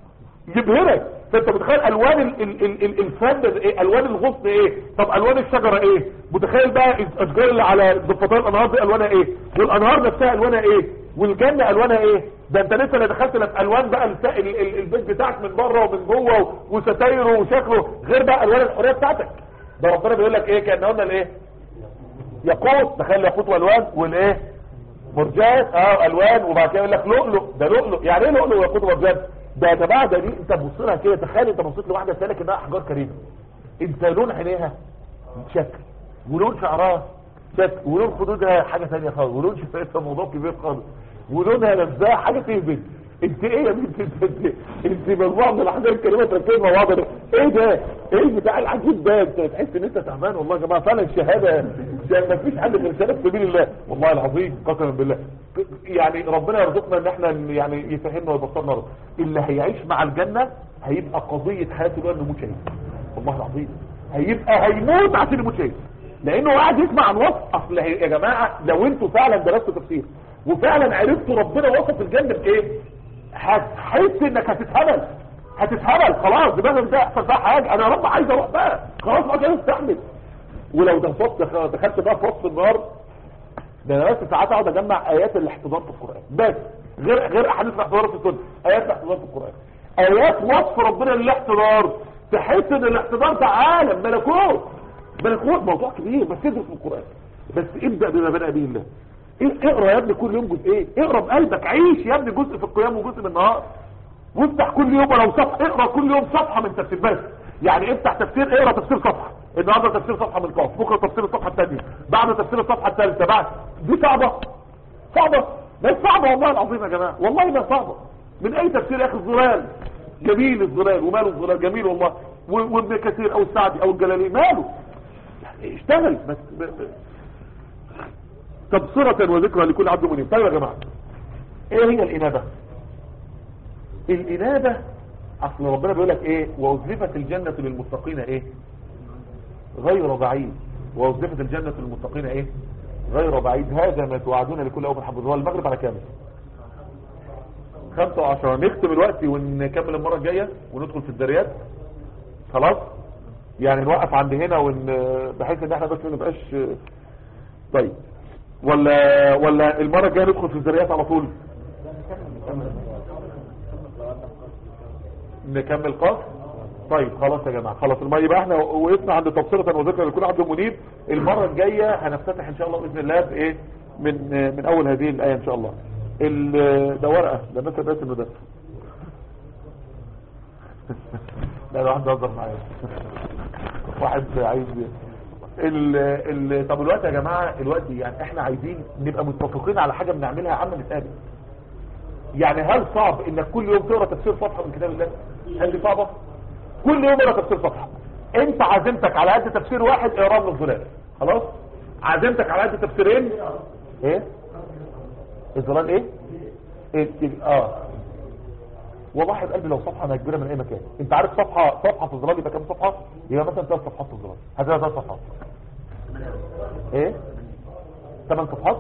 يبهرك فانت متخيل الوان ال- ال- ال- ال- الفن ده ايه الوان الغصن ايه طب الوان الشجره ايه متخيل بقى الاشجار اللي على ضفتي الانهار دي الوانها ايه والانهار نفسها الوانها ايه والجنه الوانها ايه ده انت لسه لا دخلت لا في الوان بقى الس- ال- ال- البيت بتاعك من بره ومن جوه و- وستايره وشكله غير بقى الوان الحوريه بتاعتك ده ربنا بيقول لك ايه كان قلنا الايه ياقوت تخيل ياقوت والوان والايه مرجان اه الوان وبعد كده يقول لك لؤلؤ ده لؤلؤ يعني ايه لؤلؤ وياقوت ومرجان ده يا جماعه ده دي انت تبص لها كده تخيل انت بصيت لواحده سالك انها احجار كريمه انت لون عينيها شكل ولون شعرها شكل ولون خدودها حاجه ثانيه خالص ولون شفايفها موضوع كبير خالص ولونها لمسها حاجه تهبل انت ايه يا بنت انت انت, انت مجموعه من الاحزاب الكريمه تركبها مع بعض ايه ده ايه البتاع العجيب ده انت تحس ان انت تعبان والله يا جماعه فعلا الشهاده ما فيش حد غير شهاده في سبيل الله والله العظيم قسما بالله يعني ربنا يرزقنا ان احنا يعني يفهمنا ويبصرنا اللي هيعيش مع الجنه هيبقى قضيه حياته ده انه يموت شهيد والله العظيم هيبقى هيموت عشان يموت شهيد لانه قاعد يسمع عن وصف اصل هي- يا جماعه لو انتوا فعلا درستوا تفسير وفعلا عرفتوا ربنا وصف الجنه بايه هتحس انك هتتهبل هتتهبل خلاص دماغك مش هيحصل فيها حاجه انا يا رب عايز اروح بقى خلاص ما قادر استحمل ولو دخلت دخلت بقى في وسط النار ده انا بس ساعات اقعد اجمع ايات الاحتضار في القران بس غير غير احاديث الاحتضار في السنه ايات الاحتضار في القران ايات وصف ربنا للاحتضار تحس ان الاحتضار ده عالم ملكوت ملكوت موضوع كبير بس ادرس في القران بس ابدا بما بدا به الله إيه- اقرا يا ابني كل يوم جزئين اقرا بقلبك عيش يا ابني جزء في القيام وجزء من النهار وافتح كل يوم ولو صفحه اقرا كل يوم صفحه من تفسير بس يعني افتح تفسير اقرا تفسير صفحه النهارده تفسير صفحه من قاف بكره تفسير الصفحه الثانيه بعد تفسير الصفحه الثالثه بعد دي صعبه صعبه بس صعبه والله العظيم يا جماعه والله ما صعبه من اي تفسير يا اخي الظلال جميل الظلال وماله الظلال جميل والله و- وابن كثير او السعدي او الجلالي ماله يعني اشتغل بس ب- ب- تبصرة وذكرى لكل عبد منيب طيب يا جماعة ايه هي الانابة الانابة اصل ربنا بيقول لك ايه وازلفت الجنة للمتقين ايه غير بعيد وازلفت الجنة للمتقين ايه غير بعيد هذا ما توعدون لكل اوفر حفظ هو المغرب على كامل خمسة وعشرة نختم الوقت ونكمل المرة الجاية وندخل في الدريات خلاص يعني نوقف عند هنا ون بحيث ان احنا بس ما نبقاش طيب ولا ولا المرة الجاية ندخل في الذريات على طول نكمل قاف طيب خلاص يا جماعة خلاص المرة يبقى احنا وقفنا عند تبصرة وذكرى لكل عبد منيب المرة الجاية هنفتتح ان شاء الله بإذن الله بايه من من اول هذه الآية ان شاء الله ال- ده ورقة ده مثل بس انه ده لا ده واحد بيهزر معايا واحد عايز ال ال طب الوقت يا جماعة الوقت يعني احنا عايزين نبقى متفقين على حاجة بنعملها عم نتقابل يعني هل صعب انك كل يوم تقرا تفسير صفحة من كتاب الله هل دي صعبة كل يوم اقرا تفسير صفحة انت عزمتك على قد تفسير واحد اقرا من الظلال خلاص عزمتك على قد تفسيرين ايه الظلال ايه إيه؟ اه والله يا قلبي لو صفحه ما كبيره من اي مكان انت عارف صفحه صفحه في الظلال يبقى كام صفحه يبقى مثلا ثلاث صفحات في الظلال هتبقى ثلاث صفحات ايه ثمان صفحات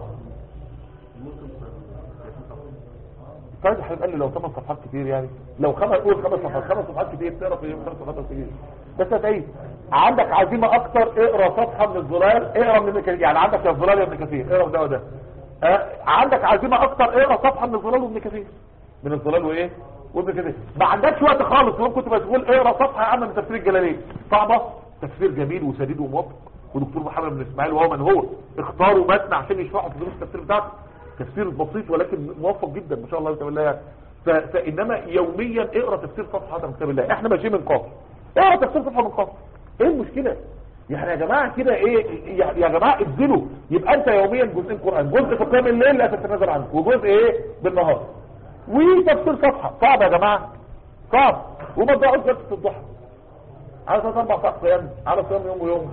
طيب يا حبيب قال لي لو ثمان صفحات كتير يعني لو خمس قول خمس صفحات خمس صفحات كتير تقرا في يوم خمس صفحات كتير بس هتعيد عندك عزيمه اكتر اقرا صفحه من الظلال اقرا من ابن كثير يعني عندك يا الظلال يا ابن كثير اقرا ده وده آه، عندك عزيمه اكتر اقرا صفحه من الظلال وابن كثير من الظلال وايه وابن كثير ما عندكش وقت خالص ويوم كنت مسؤول اقرا صفحه يا عم من تفسير الجلالين صعبه تفسير جميل وسديد وموفق ودكتور محمد بن اسماعيل وهو من هو اختاروا متن عشان يشرحوا في دروس التفسير بتاعته تفسير بسيط ولكن موفق جدا ما شاء الله تعالى الله يعني ف... فانما يوميا اقرا تفسير صفحه من كتاب الله احنا ماشيين من قاف اقرا تفسير صفحه من قاف ايه المشكله يعني يا جماعه كده ايه يا يا جماعه ادلوا يبقى انت يوميا جزئين قران جزء في قيام الليل لا تتنازل عنه وجزء ايه بالنهار وتفسير صفحه صعب يا جماعه صعب وما تضيعوش وقت في الضحى على ثلاث اربع ساعات قيام على صيام يوم ويوم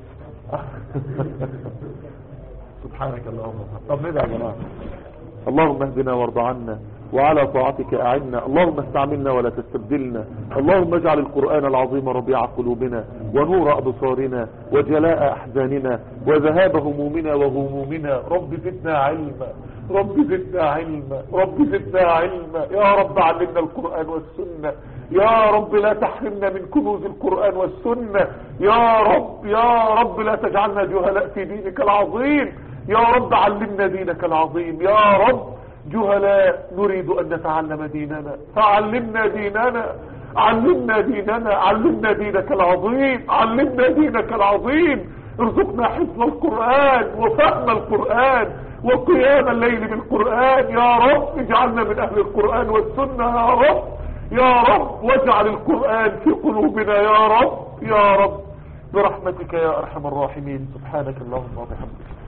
سبحانك اللهم وبحمدك. طب ندعي يا جماعه اللهم اهدنا وارض عنا وعلى طاعتك أعنا اللهم استعملنا ولا تستبدلنا اللهم اجعل القرآن العظيم ربيع قلوبنا ونور أبصارنا وجلاء أحزاننا وذهاب همومنا وغمومنا رب زدنا علما رب زدنا علما رب زدنا علما يا رب علمنا القرآن والسنة يا رب لا تحرمنا من كنوز القرآن والسنة يا رب يا رب لا تجعلنا جهلاء في دينك العظيم يا رب علمنا دينك العظيم يا رب جهلاء نريد أن نتعلم ديننا فعلمنا ديننا علمنا ديننا علمنا دينك العظيم علمنا دينك العظيم ارزقنا حفظ القرآن وفهم القرآن وقيام الليل بالقرآن يا رب اجعلنا من أهل القرآن والسنة يا رب يا رب واجعل القرآن في قلوبنا يا رب يا رب برحمتك يا أرحم الراحمين سبحانك اللهم وبحمدك